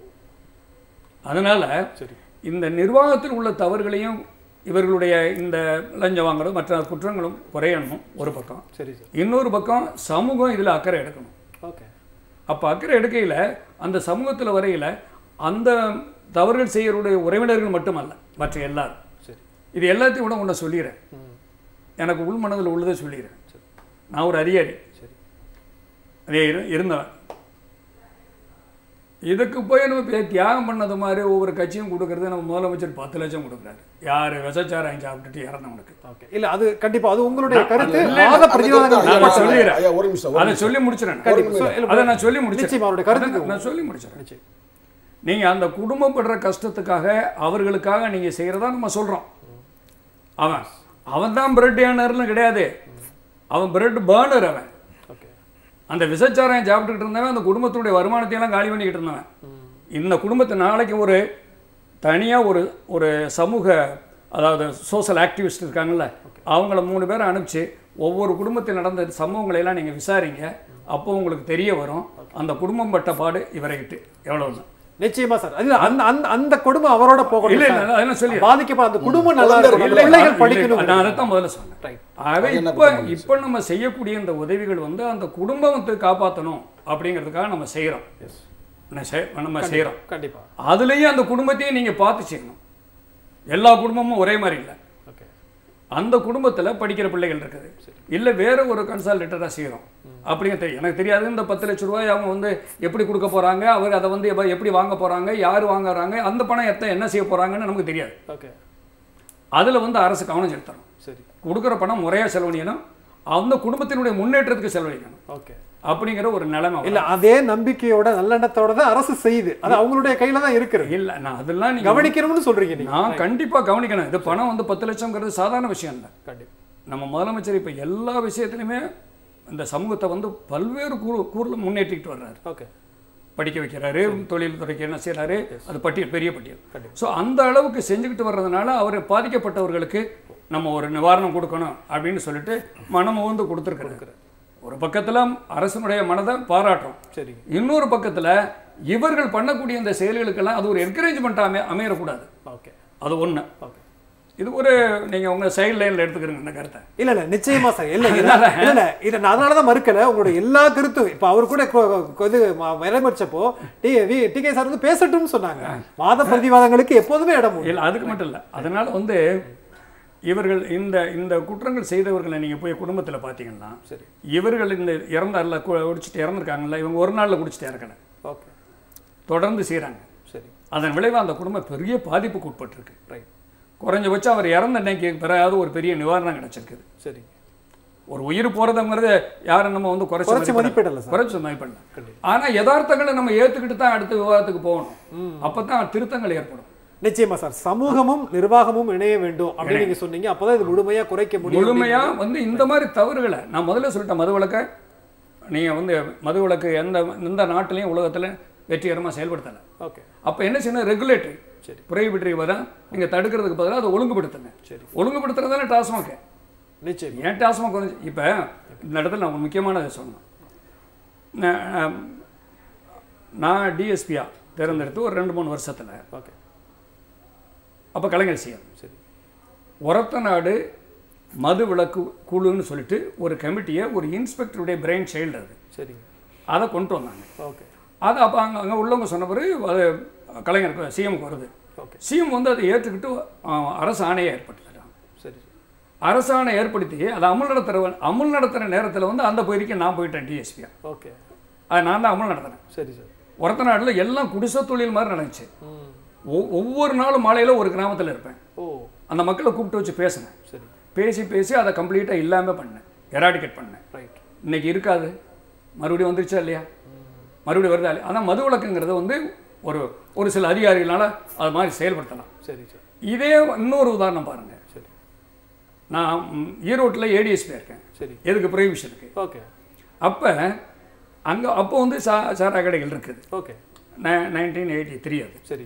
அதனால சரி இந்த நிர்வாகத்தில் உள்ள தவறுகளையும் இவர்களுடைய இந்த லஞ்சம் வாங்குறது மற்ற குற்றங்களும் குறையணும் ஒரு பக்கம் சரி சார் இன்னொரு பக்கம் சமூகம் இதில் அக்கறை எடுக்கணும் ஓகே அப்போ அக்கறை எடுக்கையில் அந்த சமூகத்தில் வரையில் அந்த தவறுகள் செய்யறவுடைய உறவினர்கள் மட்டுமல்ல மற்ற எல்லாரும் சரி இது எல்லாத்தையும் விட உன்னை சொல்லிடுறேன் ம் எனக்கு உள் மனதில் உள்ளதை சொல்லிடுறேன் நான் ஒரு அதிகாரி சரி அதே இரு- இருந்தவன் இதுக்கு போய் நம்ம பே- தியாகம் பண்ணது மாதிரி ஒவ்வொரு கட்சியும் கொடுக்கறது நம்ம முதலமைச்சர் பத்து லட்சம் கொடுக்குறாரு யார் விசச்சாராயம் சாப்பிட்டுட்டு இறந்தவனுக்கு ஓகே இல்ல அது கண்டிப்பா அது உங்களுடைய கருத்து இல்ல, வாத பிரதிவாதங்கள் நான் இருக்கலாம். சொல்லிடுறேன். ஐயா, ஒரு நிமிஷம், ஒரு அதை நிமிஷம். சொல்லி முடிச்சிடறேன் கண்டிப்பா. So, இல்ல, அதை நான் சொல்லி முடிச்சிடறேன் நிச்சயமா அவருடைய கருத்துக்கு அதை நான் சொல்லி முடிச்சிடறேன் நிச்சயம். நீங்க அந்த குடும்பப்படுற கஷ்டத்துக்காக அவர்களுக்காக நீங்க செய்யறதா நம்ம சொல்றோம் அவன் அவன் தான் பிரெட் ஏனர்னு கிடையாது அவன் பிரெட் பேர்னர் அவன் ஓகே அந்த விசச்சாரம் சாப்பிட்டுக்கிட்டு இருந்தவன் அந்த குடும்பத்தினுடைய வருமானத்தை எல்லாம் காலி பண்ணிக்கிட்டு இருந்தவன் இந்த குடும்பத்தை நாளைக்கு ஒரு தனியாக ஒரு ஒரு சமூக அதாவது சோஷியல் ஆக்டிவிஸ்ட் இருக்காங்கல்ல அவங்கள மூணு பேரை அனுப்பிச்சு ஒவ்வொரு குடும்பத்தில் நடந்த சம்பவங்களை எல்லாம் நீங்கள் விசாரிங்க அப்போ உங்களுக்கு தெரிய வரும் அந்த குடும்பம் பட்ட பாடு இவரை விட்டு எவ்வளோன்னு நிச்சயமா சார் அது அந்த அந்த அந்த கொடுமை அவரோட போகணும் இல்லை சார். இல்லை அதெல்லாம் சொல்லி பாதிக்கப்பட அந்த குடும்பம் நல்லா இருக்கணும் இல்லை, பிள்ளைகள் இல்லை, படிக்கணும் நான் அதைத்தான் முதல்ல சொன்னேன் Right. ஆகவே அது என்ன இப்போ குடும்பம் இப்போ நம்ம செய்யக்கூடிய இந்த உதவிகள் வந்து அந்த குடும்பத்தை காப்பாற்றணும் அப்படிங்கிறதுக்காக நம்ம செய்கிறோம் நம்ம செய்கிறோம் கண்டிப்பா அதுலேயும் அந்த குடும்பத்தையும் நீங்கள் பார்த்து செய்யணும் எல்லா குடும்பமும் ஒரே மாதிரி இல்லை ஓகே அந்த குடும்பத்தில் படிக்கிற பிள்ளைகள் இருக்குது இல்லை வேற ஒரு கன்சால்டேட்டராக செய்கிறோம் அப்படிங்கிறது எனக்கு தெரியாது இந்த பத்து லட்ச ரூபாய் அவங்க வந்து எப்படி கொடுக்க போகிறாங்க அவர் அதை வந்து எப்ப- எப்படி வாங்க போகிறாங்க யார் வாங்குறாங்க அந்த பணம் எத்தனை என்ன செய்ய போகிறாங்கன்னு நமக்கு தெரியாது ஓகே அதில் வந்து அரசு கவனம் செலுத்தணும் சரி கொடுக்குற பணம் முறையாக செலவழிக்கணும் அந்த குடும்பத்தினுடைய முன்னேற்றத்துக்கு செலவழிக்கணும் ஓகே அப்படிங்கிற ஒரு நிலைமை இல்ல அதே நம்பிக்கையோட நல்லெண்ணத்தோட தான் அரசு செய்யுது அது அவங்களுடைய கையில தான் இருக்கிறது இல்லை நான் அதெல்லாம் நீங்க கவனிக்கணும்னு சொல்றீங்க நீங்க நான் கண்டிப்பாக கவனிக்கணும் இது பணம் வந்து பத்து லட்சம்ங்கிறது சாதாரண விஷயம் இல்லை கண்டிப்பா நம்ம முதலமைச்சர் இப்போ எல்லா விஷயத்துலையுமே இந்த சமூகத்தை வந்து பல்வேறு கூறு கூறில் முன்னேற்றிக்கிட்டு வர்றாரு ஓகே படிக்க வைக்கிறாரு தொழில் துறைக்கு என்ன செய்கிறாரு அது பட்டியல் பெரிய பட்டியல் கண்டிப்பா. ஸோ அந்த அளவுக்கு செஞ்சுக்கிட்டு வர்றதுனால அவர் பாதிக்கப்பட்டவர்களுக்கு நம்ம ஒரு நிவாரணம் கொடுக்கணும் அப்படின்னு சொல்லிட்டு மனம் வந்து கொடுத்துருக்குறாரு ஒரு பக்கத்தில் அரசனுடைய மனதை பாராட்டுறோம் சரிங்க இன்னொரு பக்கத்தில் இவர்கள் பண்ணக்கூடிய இந்த செயல்களுக்கெல்லாம் அது ஒரு என்கரேஜ்மெண்ட்டாக அமை அமையக்கூடாது ஓகே அது ஒன்று ஓகே இது ஒரு நீங்கள் உங்கள் சைடு லைனில் எடுத்துக்கிறீங்க இந்த கருத்தை இல்ல இல்ல நிச்சயமா சார் இல்ல இல்ல இல்ல இல்ல இதை நான் அதனாலதான் மறுக்கல உங்களுடைய எல்லா கருத்தும் இப்ப அவர் கூட கொ- கொ- இது விலைமறிச்சப்போ டி வி- டி கே சார் வந்து பேசட்டும்னு சொன்னாங்க வாத பிரதிவாதங்களுக்கு எப்போதுமே இடம் உண்டு இல்லை அதுக்கு மட்டும் இல்லை அதனால வந்து இவர்கள் இந்த இந்த குற்றங்கள் செய்தவர்களை நீங்கள் போய் குடும்பத்தில் பார்த்தீங்கன்னா சரி இவர்கள் இந்த இறந்தார்ல கு- குடிச்சிட்டு இறந்துருக்காங்கல்ல இவங்க ஒரு நாளில் குடிச்சிட்டு இறக்கல ஓகே தொடர்ந்து செய்கிறாங்க சரி அதன் விளைவு அந்த குடும்பம் பெரிய பாதிப்புக்கு உட்பட்டிருக்கு ரைட் குறைஞ்சபட்சம் அவர் இறந்த அன்னைக்கு பிறகு ஒரு பெரிய நிவாரணம் கிடைச்சிருக்குது சரிங்க ஒரு உயிர் போகிறதுங்கிறது யாரும் நம்ம வந்து குறைச்சி குறைச்சு மதிப்பிடல சார் குறைச்சி மதிப்பிடல ஆனால் யதார்த்தங்களை நம்ம ஏற்றுக்கிட்டு தான் அடுத்த விவாதத்துக்கு போகணும் அப்போ தான் திருத்தங்கள் ஏற்படும் நிச்சயமா சார் சமூகமும் நிர்வாகமும் இணைய வேண்டும் அப்படின்னு நீங்க சொன்னீங்க அப்பதான் இது முழுமையா குறைக்க முடியும் முழுமையா வந்து இந்த மாதிரி தவறுகளை நான் முதல்ல சொல்லிட்டேன் மதுவிலக்கை நீங்கள் வந்து மதுவிலக்கு எந்த எந்த நாட்டிலையும் உலகத்தில் வெற்றிகரமாக செயல்படுத்தலை ஓகே அப்போ என்ன செய்யணும் ரெகுலேட்டரி சரி. ப்ரோஹிபிட்டரி வர நீங்கள் தடுக்கிறதுக்கு பதிலாக அதை ஒழுங்குபடுத்துங்க சரி. ஒழுங்குபடுத்துறதால டாஸ்மாக் நிச்சயம் ஏன் டாஸ்மாக் வந்து இப்போ இந்த இடத்துல நான் ஒரு முக்கியமானதை சொன்னேன் நான், நான் டிஎஸ்பியா தேர்ந்தெடுத்து ஒரு ரெண்டு மூணு வருஷத்தில் ஓகே அப்போ கலைஞர் சிஎம் சரி ஒரத்த நாடு மது விலக்கு குழுன்னு சொல்லிட்டு ஒரு கமிட்டியை ஒரு இன்ஸ்பெக்டருடைய பிரெயின் சைல்டு அது சரிங்க அதை கொண்டு வந்தாங்க ஓகே அது அப்போ அங்கே அங்கே உள்ளவங்க சொன்ன பிறகு அது கலைஞருக்கு சிஎம்க்கு வருது ஓகே சிஎம் வந்து அதை ஏற்றுக்கிட்டு ஆ, அரசு ஆணையை ஏற்படுத்திட்டாங்க சரி அரசாணை ஏற்படுத்தி அதை அமுல் நடத்துகிற அமுல் நடத்துகிற நேரத்தில் வந்து அந்த பகுதிக்கு நான் போயிட்டேன் டிஎஸ்பியா ஓகே அது நான் தான் அமுல் நடத்துனேன் சரி சார் ஒரத்த நாட்டில் எல்லாம் குடிசை தொழில் மாதிரி நடந்துச்சு ம் ஒ- ஒவ்வொரு நாளும் மாலையில் ஒரு கிராமத்தில் இருப்பேன் ஓ அந்த மக்களை கூப்பிட்டு வச்சு பேசினேன் சரி பேசி பேசி அதை கம்ப்ளீட்டாக இல்லாமல் பண்ணேன் எராடிகேட் பண்ணேன் ரைட் இன்னைக்கு இருக்காது மறுபடியும் வந்துருச்சா இல்லையா மறுபடியும் வருது ஆனால் மது விலக்குங்கிறது வந்து ஒரு ஒரு சில அதிகாரிகளால் அது மாதிரி செயல்படுத்தலாம் சரி சார் இதே இன்னொரு உதாரணம் பாருங்க சரி நான் ம், ஈரோட்டில் ஏடிஎஸ்பி இருக்கேன் சரி எதுக்கு ப்ரொஹிபிஷனுக்கு ஓகே அப்போ அங்கே அப்போ வந்து சா சாரா கடைகள் இருக்குது ஓகே நைன்டீன் எயிட்டி த்ரீ அது சரி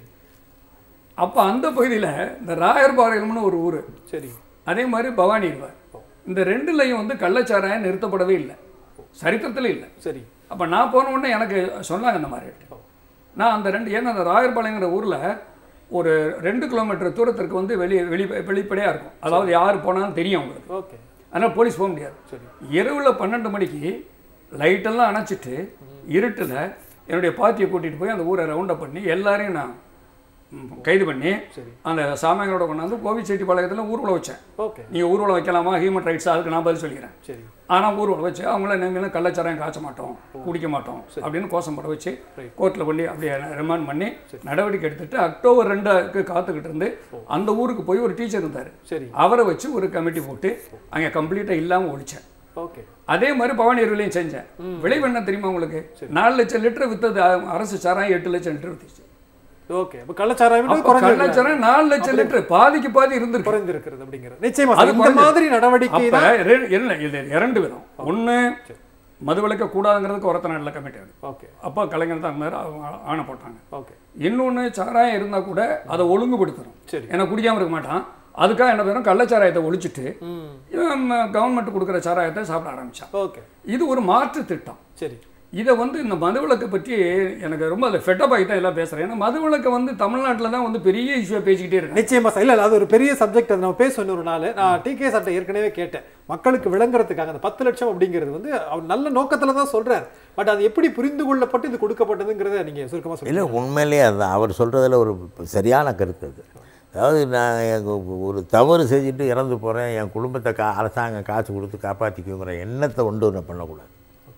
அப்போ அந்த பகுதியில் இந்த ராயர்பாளையம்னு ஒரு ஊர் சரி அதே மாதிரி பவானி இருவார் இந்த ரெண்டுலையும் வந்து கள்ளச்சாராயம் நிறுத்தப்படவே இல்லை சரித்திரத்தில் இல்லை சரி அப்போ நான் போன உடனே எனக்கு சொன்னாங்க இந்த மாதிரி நான் அந்த ரெண்டு ஏன்னா அந்த ராயர்பாளையங்கிற ஊரில் ஒரு ரெண்டு கிலோமீட்டர் தூரத்திற்கு வந்து வெளியே வெளி வெளிப்படையாக இருக்கும் அதாவது யார் போனாலும் தெரியும் அவங்களுக்கு ஓகே அதனால் போலீஸ் போக முடியாது சரி இரவில் பன்னெண்டு மணிக்கு லைட்டெல்லாம் அணைச்சிட்டு இருட்டில் என்னுடைய பார்ட்டியை கூட்டிகிட்டு போய் அந்த ஊரை ரவுண்டப் பண்ணி எல்லாரையும் நான் ம், கைது பண்ணி சரி அந்த சாமியாங்களோட கொண்டாந்து கோவிச்செட்டிப்பாளையத்தில் ஊர்வலம் வச்சேன் ஓகே நீங்கள் ஊர்வலம் வைக்கலாமா ஹியூமன் ரைட்ஸ் அதுக்கு நான் பதில் சொல்லிக்கிறேன் சரி ஆனால் ஊர்வலம் வச்சு அவங்கள நீங்களும் கள்ளச்சாராயம் காய்ச்ச மாட்டோம் குடிக்க மாட்டோம் அப்படின்னு கோஷம் போட வச்சு கோர்ட்டில் பண்ணி அப்படியே ரிமாண்ட் பண்ணி நடவடிக்கை எடுத்துட்டு அக்டோபர் ரெண்டுக்கு காத்துக்கிட்டு இருந்து அந்த ஊருக்கு போய் ஒரு டீச்சர் இருந்தார் சரி அவரை வச்சு ஒரு கமிட்டி போட்டு அங்கே கம்ப்ளீட்டாக இல்லாமல் ஒழிச்சேன் ஓகே அதே மாதிரி பவானி அருவிலையும் செஞ்சேன் விளைவு என்ன தெரியுமா உங்களுக்கு நாலு லட்சம் லிட்டர் வித்தது அ- அரசு சாராயம் எட்டு லட்சம் லிட்டர் வித்துச்சு ஓகே அப்ப கள்ளச்சாராயம் அப்போ கள்ளச்சாராயம் நாலு லட்சம் லிட்டர் பாதிக்கு பாதி இருந்திருக்கு குறைந்திருக்கிறது அப்படிங்கிறது நிச்சயமா அது சார் இந்த குறைஞ்சது. மாதிரி நடவடிக்கை அப்ப தான் ரெ- இல்ல இது இரண்டு விதம் ஒண்ணு மது விளக்க கூடாதுங்கிறதுக்கு ஒருத்த நாட்டில் கமிட்டி ஆகுது ஓகே அப்போ கலைஞர் தான் இருந்தார் அவங்க ஆணை போட்டாங்க ஓகே இன்னொன்னு சாராயம் இருந்தா கூட அதை ஒழுங்குபடுத்தணும் சரி ஏன்னா குடிக்காம இருக்க மாட்டான் அதுக்காக என்ன பேரும் கள்ளச்சாராயத்தை ஒழிச்சிட்டு ம் இவன் கவர்மெண்ட் கொடுக்குற சாராயத்தை சாப்பிட ஆரம்பிச்சான் ஓகே இது ஒரு மாற்று திட்டம் சரி இதை வந்து இந்த மதுவிலக்கை பற்றி எனக்கு ரொம்ப அதில் ஃபெட்டப் ஆகி தான் எல்லாம் பேசுகிறேன் ஏன்னா மதுவிலக்கை வந்து தமிழ்நாட்டில் தான் வந்து பெரிய இஷ்யூவாக பேசிக்கிட்டே இருக்கேன் நிச்சயமா சார் இல்ல இல்ல, அது ஒரு பெரிய சப்ஜெக்ட் அது நம்ம பேச இன்னொரு நாள் நான் டி கே சார்ட்ட ஏற்கனவே கேட்டேன் மக்களுக்கு விளங்குறதுக்காக அந்த பத்து லட்சம் அப்படிங்கிறது வந்து அவர் நல்ல நோக்கத்துல தான் சொல்றாரு பட் அது எப்படி புரிந்து கொள்ளப்பட்டு இது கொடுக்கப்பட்டதுங்கிறத நீங்க சுருக்கமா இல்லை சொல்லுங்க உண்மையிலேயே அதுதான் அவர் சொல்கிறதுல ஒரு சரியான கருத்து அது அதாவது நான் எங்க ஒரு தவறு செஞ்சுட்டு இறந்து போகிறேன் என் குடும்பத்தை கா அரசாங்கம் காசு கொடுத்து காப்பாற்றிக்குங்கிற எண்ணத்தை கொண்டு ஒன்று பண்ணக்கூடாது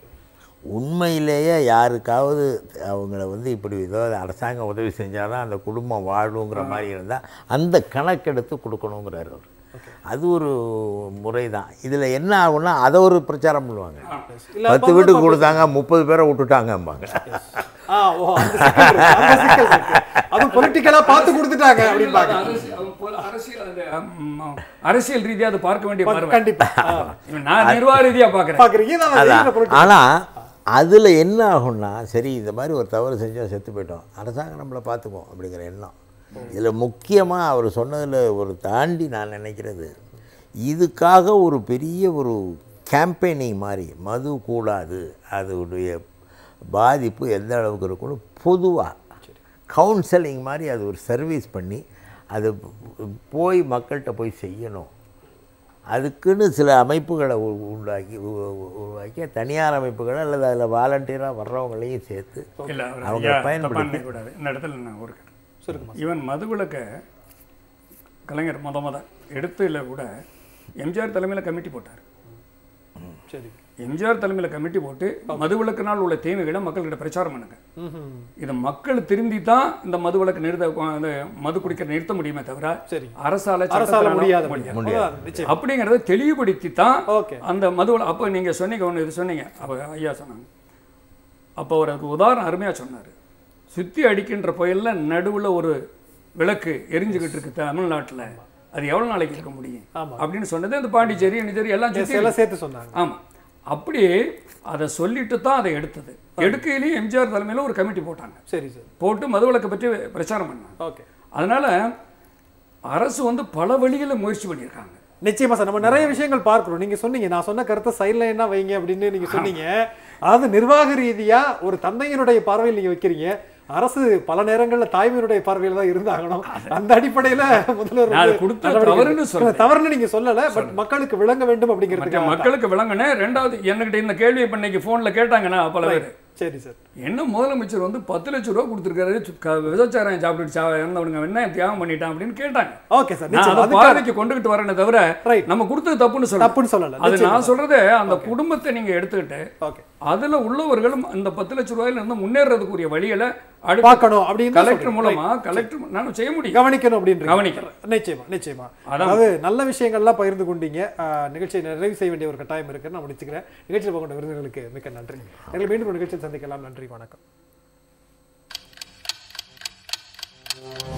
உண்மையிலேயே யாருக்காவது அவங்கள வந்து இப்படி ஏதோ அரசாங்கம் உதவி செஞ்சால் தான் அந்த குடும்பம் வாழுங்கிற மாதிரி இருந்தால் அந்த கணக்கெடுத்து கொடுக்கணுங்கிறார் அவர் அது ஒரு முறை தான் இதில் என்ன ஆகும்னா அதை ஒரு பிரச்சாரம் பண்ணுவாங்க இல்ல, பத்து வீட்டுக்கு கொடுத்தாங்க முப்பது பேரை விட்டுட்டாங்கம்பாங்க ஆ ஓ அந்த சிக்கல் இருக்கு, அந்த சிக்கல் இருக்கு. அதுவும் பொலிட்டிக்கலா பார்த்து கொடுத்துட்டாங்க அப்படிம்பாங்க அரசியல் அவங்க பொ- அரசியல் அந்த, ம், அரசியல் ரீதியாக அதை பார்க்க வேண்டிய பார்வை கண்டிப்பா ஆ. இவன் நான் நிர்வாக ரீதியாக பார்க்குறேன் பாக்குறீங்க நான் அதை அதான் ஜெயில்ல political- ஆனால் அதில் என்ன ஆகும்னா சரி இந்த மாதிரி ஒரு தவறு செஞ்சோம் செத்து போயிட்டோம் அரசாங்கம் நம்மளை பார்த்துக்கும் அப்படிங்கிற எண்ணம் இதில் முக்கியமாக அவர் சொன்னதில் ஒரு தாண்டி நான் நினைக்கிறது இதுக்காக ஒரு பெரிய ஒரு கேம்பெயினிங் மாதிரி மது கூடாது அதோடைய பாதிப்பு எந்த அளவுக்கு இருக்கும்னு பொதுவாக கவுன்சிலிங் மாதிரி அது ஒரு சர்வீஸ் பண்ணி அது போய் மக்கள்கிட்ட போய் செய்யணும் அதுக்குன்னு சில அமைப்புகளை உ- உண்டாக்கி உ- உ- உருவாக்கி தனியார் அமைப்புகள் அல்லது அதில் வாலண்டியராக வர்றவங்களையும் சேர்த்து இல்லை அவர் அவங்க ஐயா, தப்பா பயன்படுத்தி- நினைக்கக்கூடாது இந்த இடத்துல நான் ஒரு சுருக்கமா ஈவன் மதுவிலக்கை கலைஞர் முத முத எடுத்துல கூட எம்ஜிஆர் தலைமையில் கமிட்டி போட்டார் சரி எம்ஜிஆர் தலைமையில் கமிட்டி போட்டு மதுவிலக்கினால் உள்ள தீமைகளை மக்கள்கிட்ட பிரச்சாரம் பண்ணுங்க ம்ஹும். இது மக்கள் திருந்தி தான் இந்த மதுவிலக்கு நிறுத்த அந்த மது குடிக்க நிறுத்த முடியுமே தவிர சரி அரசால அரசால சட்டத்தினால முடியாது முடியாது. அவ்வளவுதான், நிச்சயம் அப்படிங்கிறத தெளிவுபடுத்தி தான் ஓகே அந்த மதுவில் அப்போ நீங்கள் சொன்னீங்க ஒன்று இது சொன்னீங்க அப்போ ஐயா சொன்னாங்க அப்போ அவர் அதுக்கு உதாரணம் அருமையாக சொன்னார் சுற்றி அடிக்கின்ற புயலில் நடுவில் ஒரு விளக்கு எரிஞ்சுக்கிட்டு இருக்கு தமிழ்நாட்டில் அது எவ்வளோ நாளைக்கு இருக்க முடியும் ஆமா. அப்படின்னு சொன்னது அந்த பாண்டிச்சேரி அணிச்சேரி எல்லாம் சுற்றி எல்லாம் சேர்த்து சொன்னாங்க ஆமாம் அப்படி அதை சொல்லிட்டு தான் அதை எடுத்தது எடுக்கையிலேயும் எம்ஜிஆர் தலைமையில் ஒரு கமிட்டி போட்டாங்க சரி சார் போட்டு மதுவிலக்கை பற்றி பிரச்சாரம் பண்ணாங்க ஓகே அதனால அரசு வந்து பல வழிகளில் முயற்சி பண்ணியிருக்காங்க நிச்சயமா சார் நம்ம நிறைய விஷயங்கள் பார்க்கிறோம் நீங்க சொன்னீங்க நான் சொன்ன கருத்தை சைட்லைனா வைங்க அப்படின்னு நீங்க சொன்னீங்க அதாவது நிர்வாக ரீதியா ஒரு தந்தையினுடைய பார்வையில் நீங்க வைக்கிறீங்க அரசு பல நேரங்கள்ல தாய்மையினுடைய பார்வையில் தான் இருந்தாகணும் அந்த அடிப்படையில முதல்வர் நான் அது வந்து கொடுத்த நடவடிக்கை தவறுன்னு எடுத்து- சொல்றேன். இல்ல, தவறுன்னு நீங்க சொல்லல பட் மக்களுக்கு விளங்க வேண்டும் மற்ற அப்படிங்கிறதுக்கு மக்களுக்கு விளங்கின ரெண்டாவது என்கிட்ட இந்த கேள்வியை இப்போ இன்னைக்கு ஃபோனில் கேட்டாங்கன்னா பல பேர் சரி சார் என்ன முதலமைச்சர் வந்து பத்து லட்ச ரூபா கொடுத்துருக்காரு க- விபச்சாரம் சாப்பிட்டு சா இறந்தவனுங்க என்ன தியாகம் பண்ணிட்டான் அப்படின்னு கேட்டாங்க ஓகே சார் நான் நிச்சயம் அதை அதுக்காக பார்வைக்கு கொண்டுகிட்டு வரேனே தவிர Right. நம்ம கொடுத்தது தப்புன்னு சொல்றேன் தப்புன்னு சொல்லல அது நிச்சயமா நான் சொல்றது அந்த குடும்பத்தை நீங்க எடுத்துக்கிட்டு ஓகே அதுல உள்ளவர்களும் அந்த பத்து லட்ச ரூபாயில இருந்து முன்னேறதுக்குரிய வழிகளை அடுத்து பார்க்கணும் அப்படின்னு தான் கலெக்டர் சொல்றீங்க. மூலமா கலெக்டர் நானும் செய்ய முடியும் கவனிக்கணும் அப்படின்னு கவனிக்கணும். நிச்சயமா நிச்சயமா அதான். அதாவது நல்ல விஷயங்கள்லாம் பகிர்ந்து கொண்டீங்க ஆஹ், நிகழ்ச்சியை நிறைவு செய்ய வேண்டிய ஒரு கட்டாயம் இருக்கு நான் முடிச்சுக்கிறேன் நிகழ்ச்சியில் போகின்ற விருதுகளுக்கு மிக்க நன்றி எங்களை மீண்டும் ஒரு நிகழ்ச்சியில் சந்திப்போம். சந்திக்கலாம் நன்றி வணக்கம்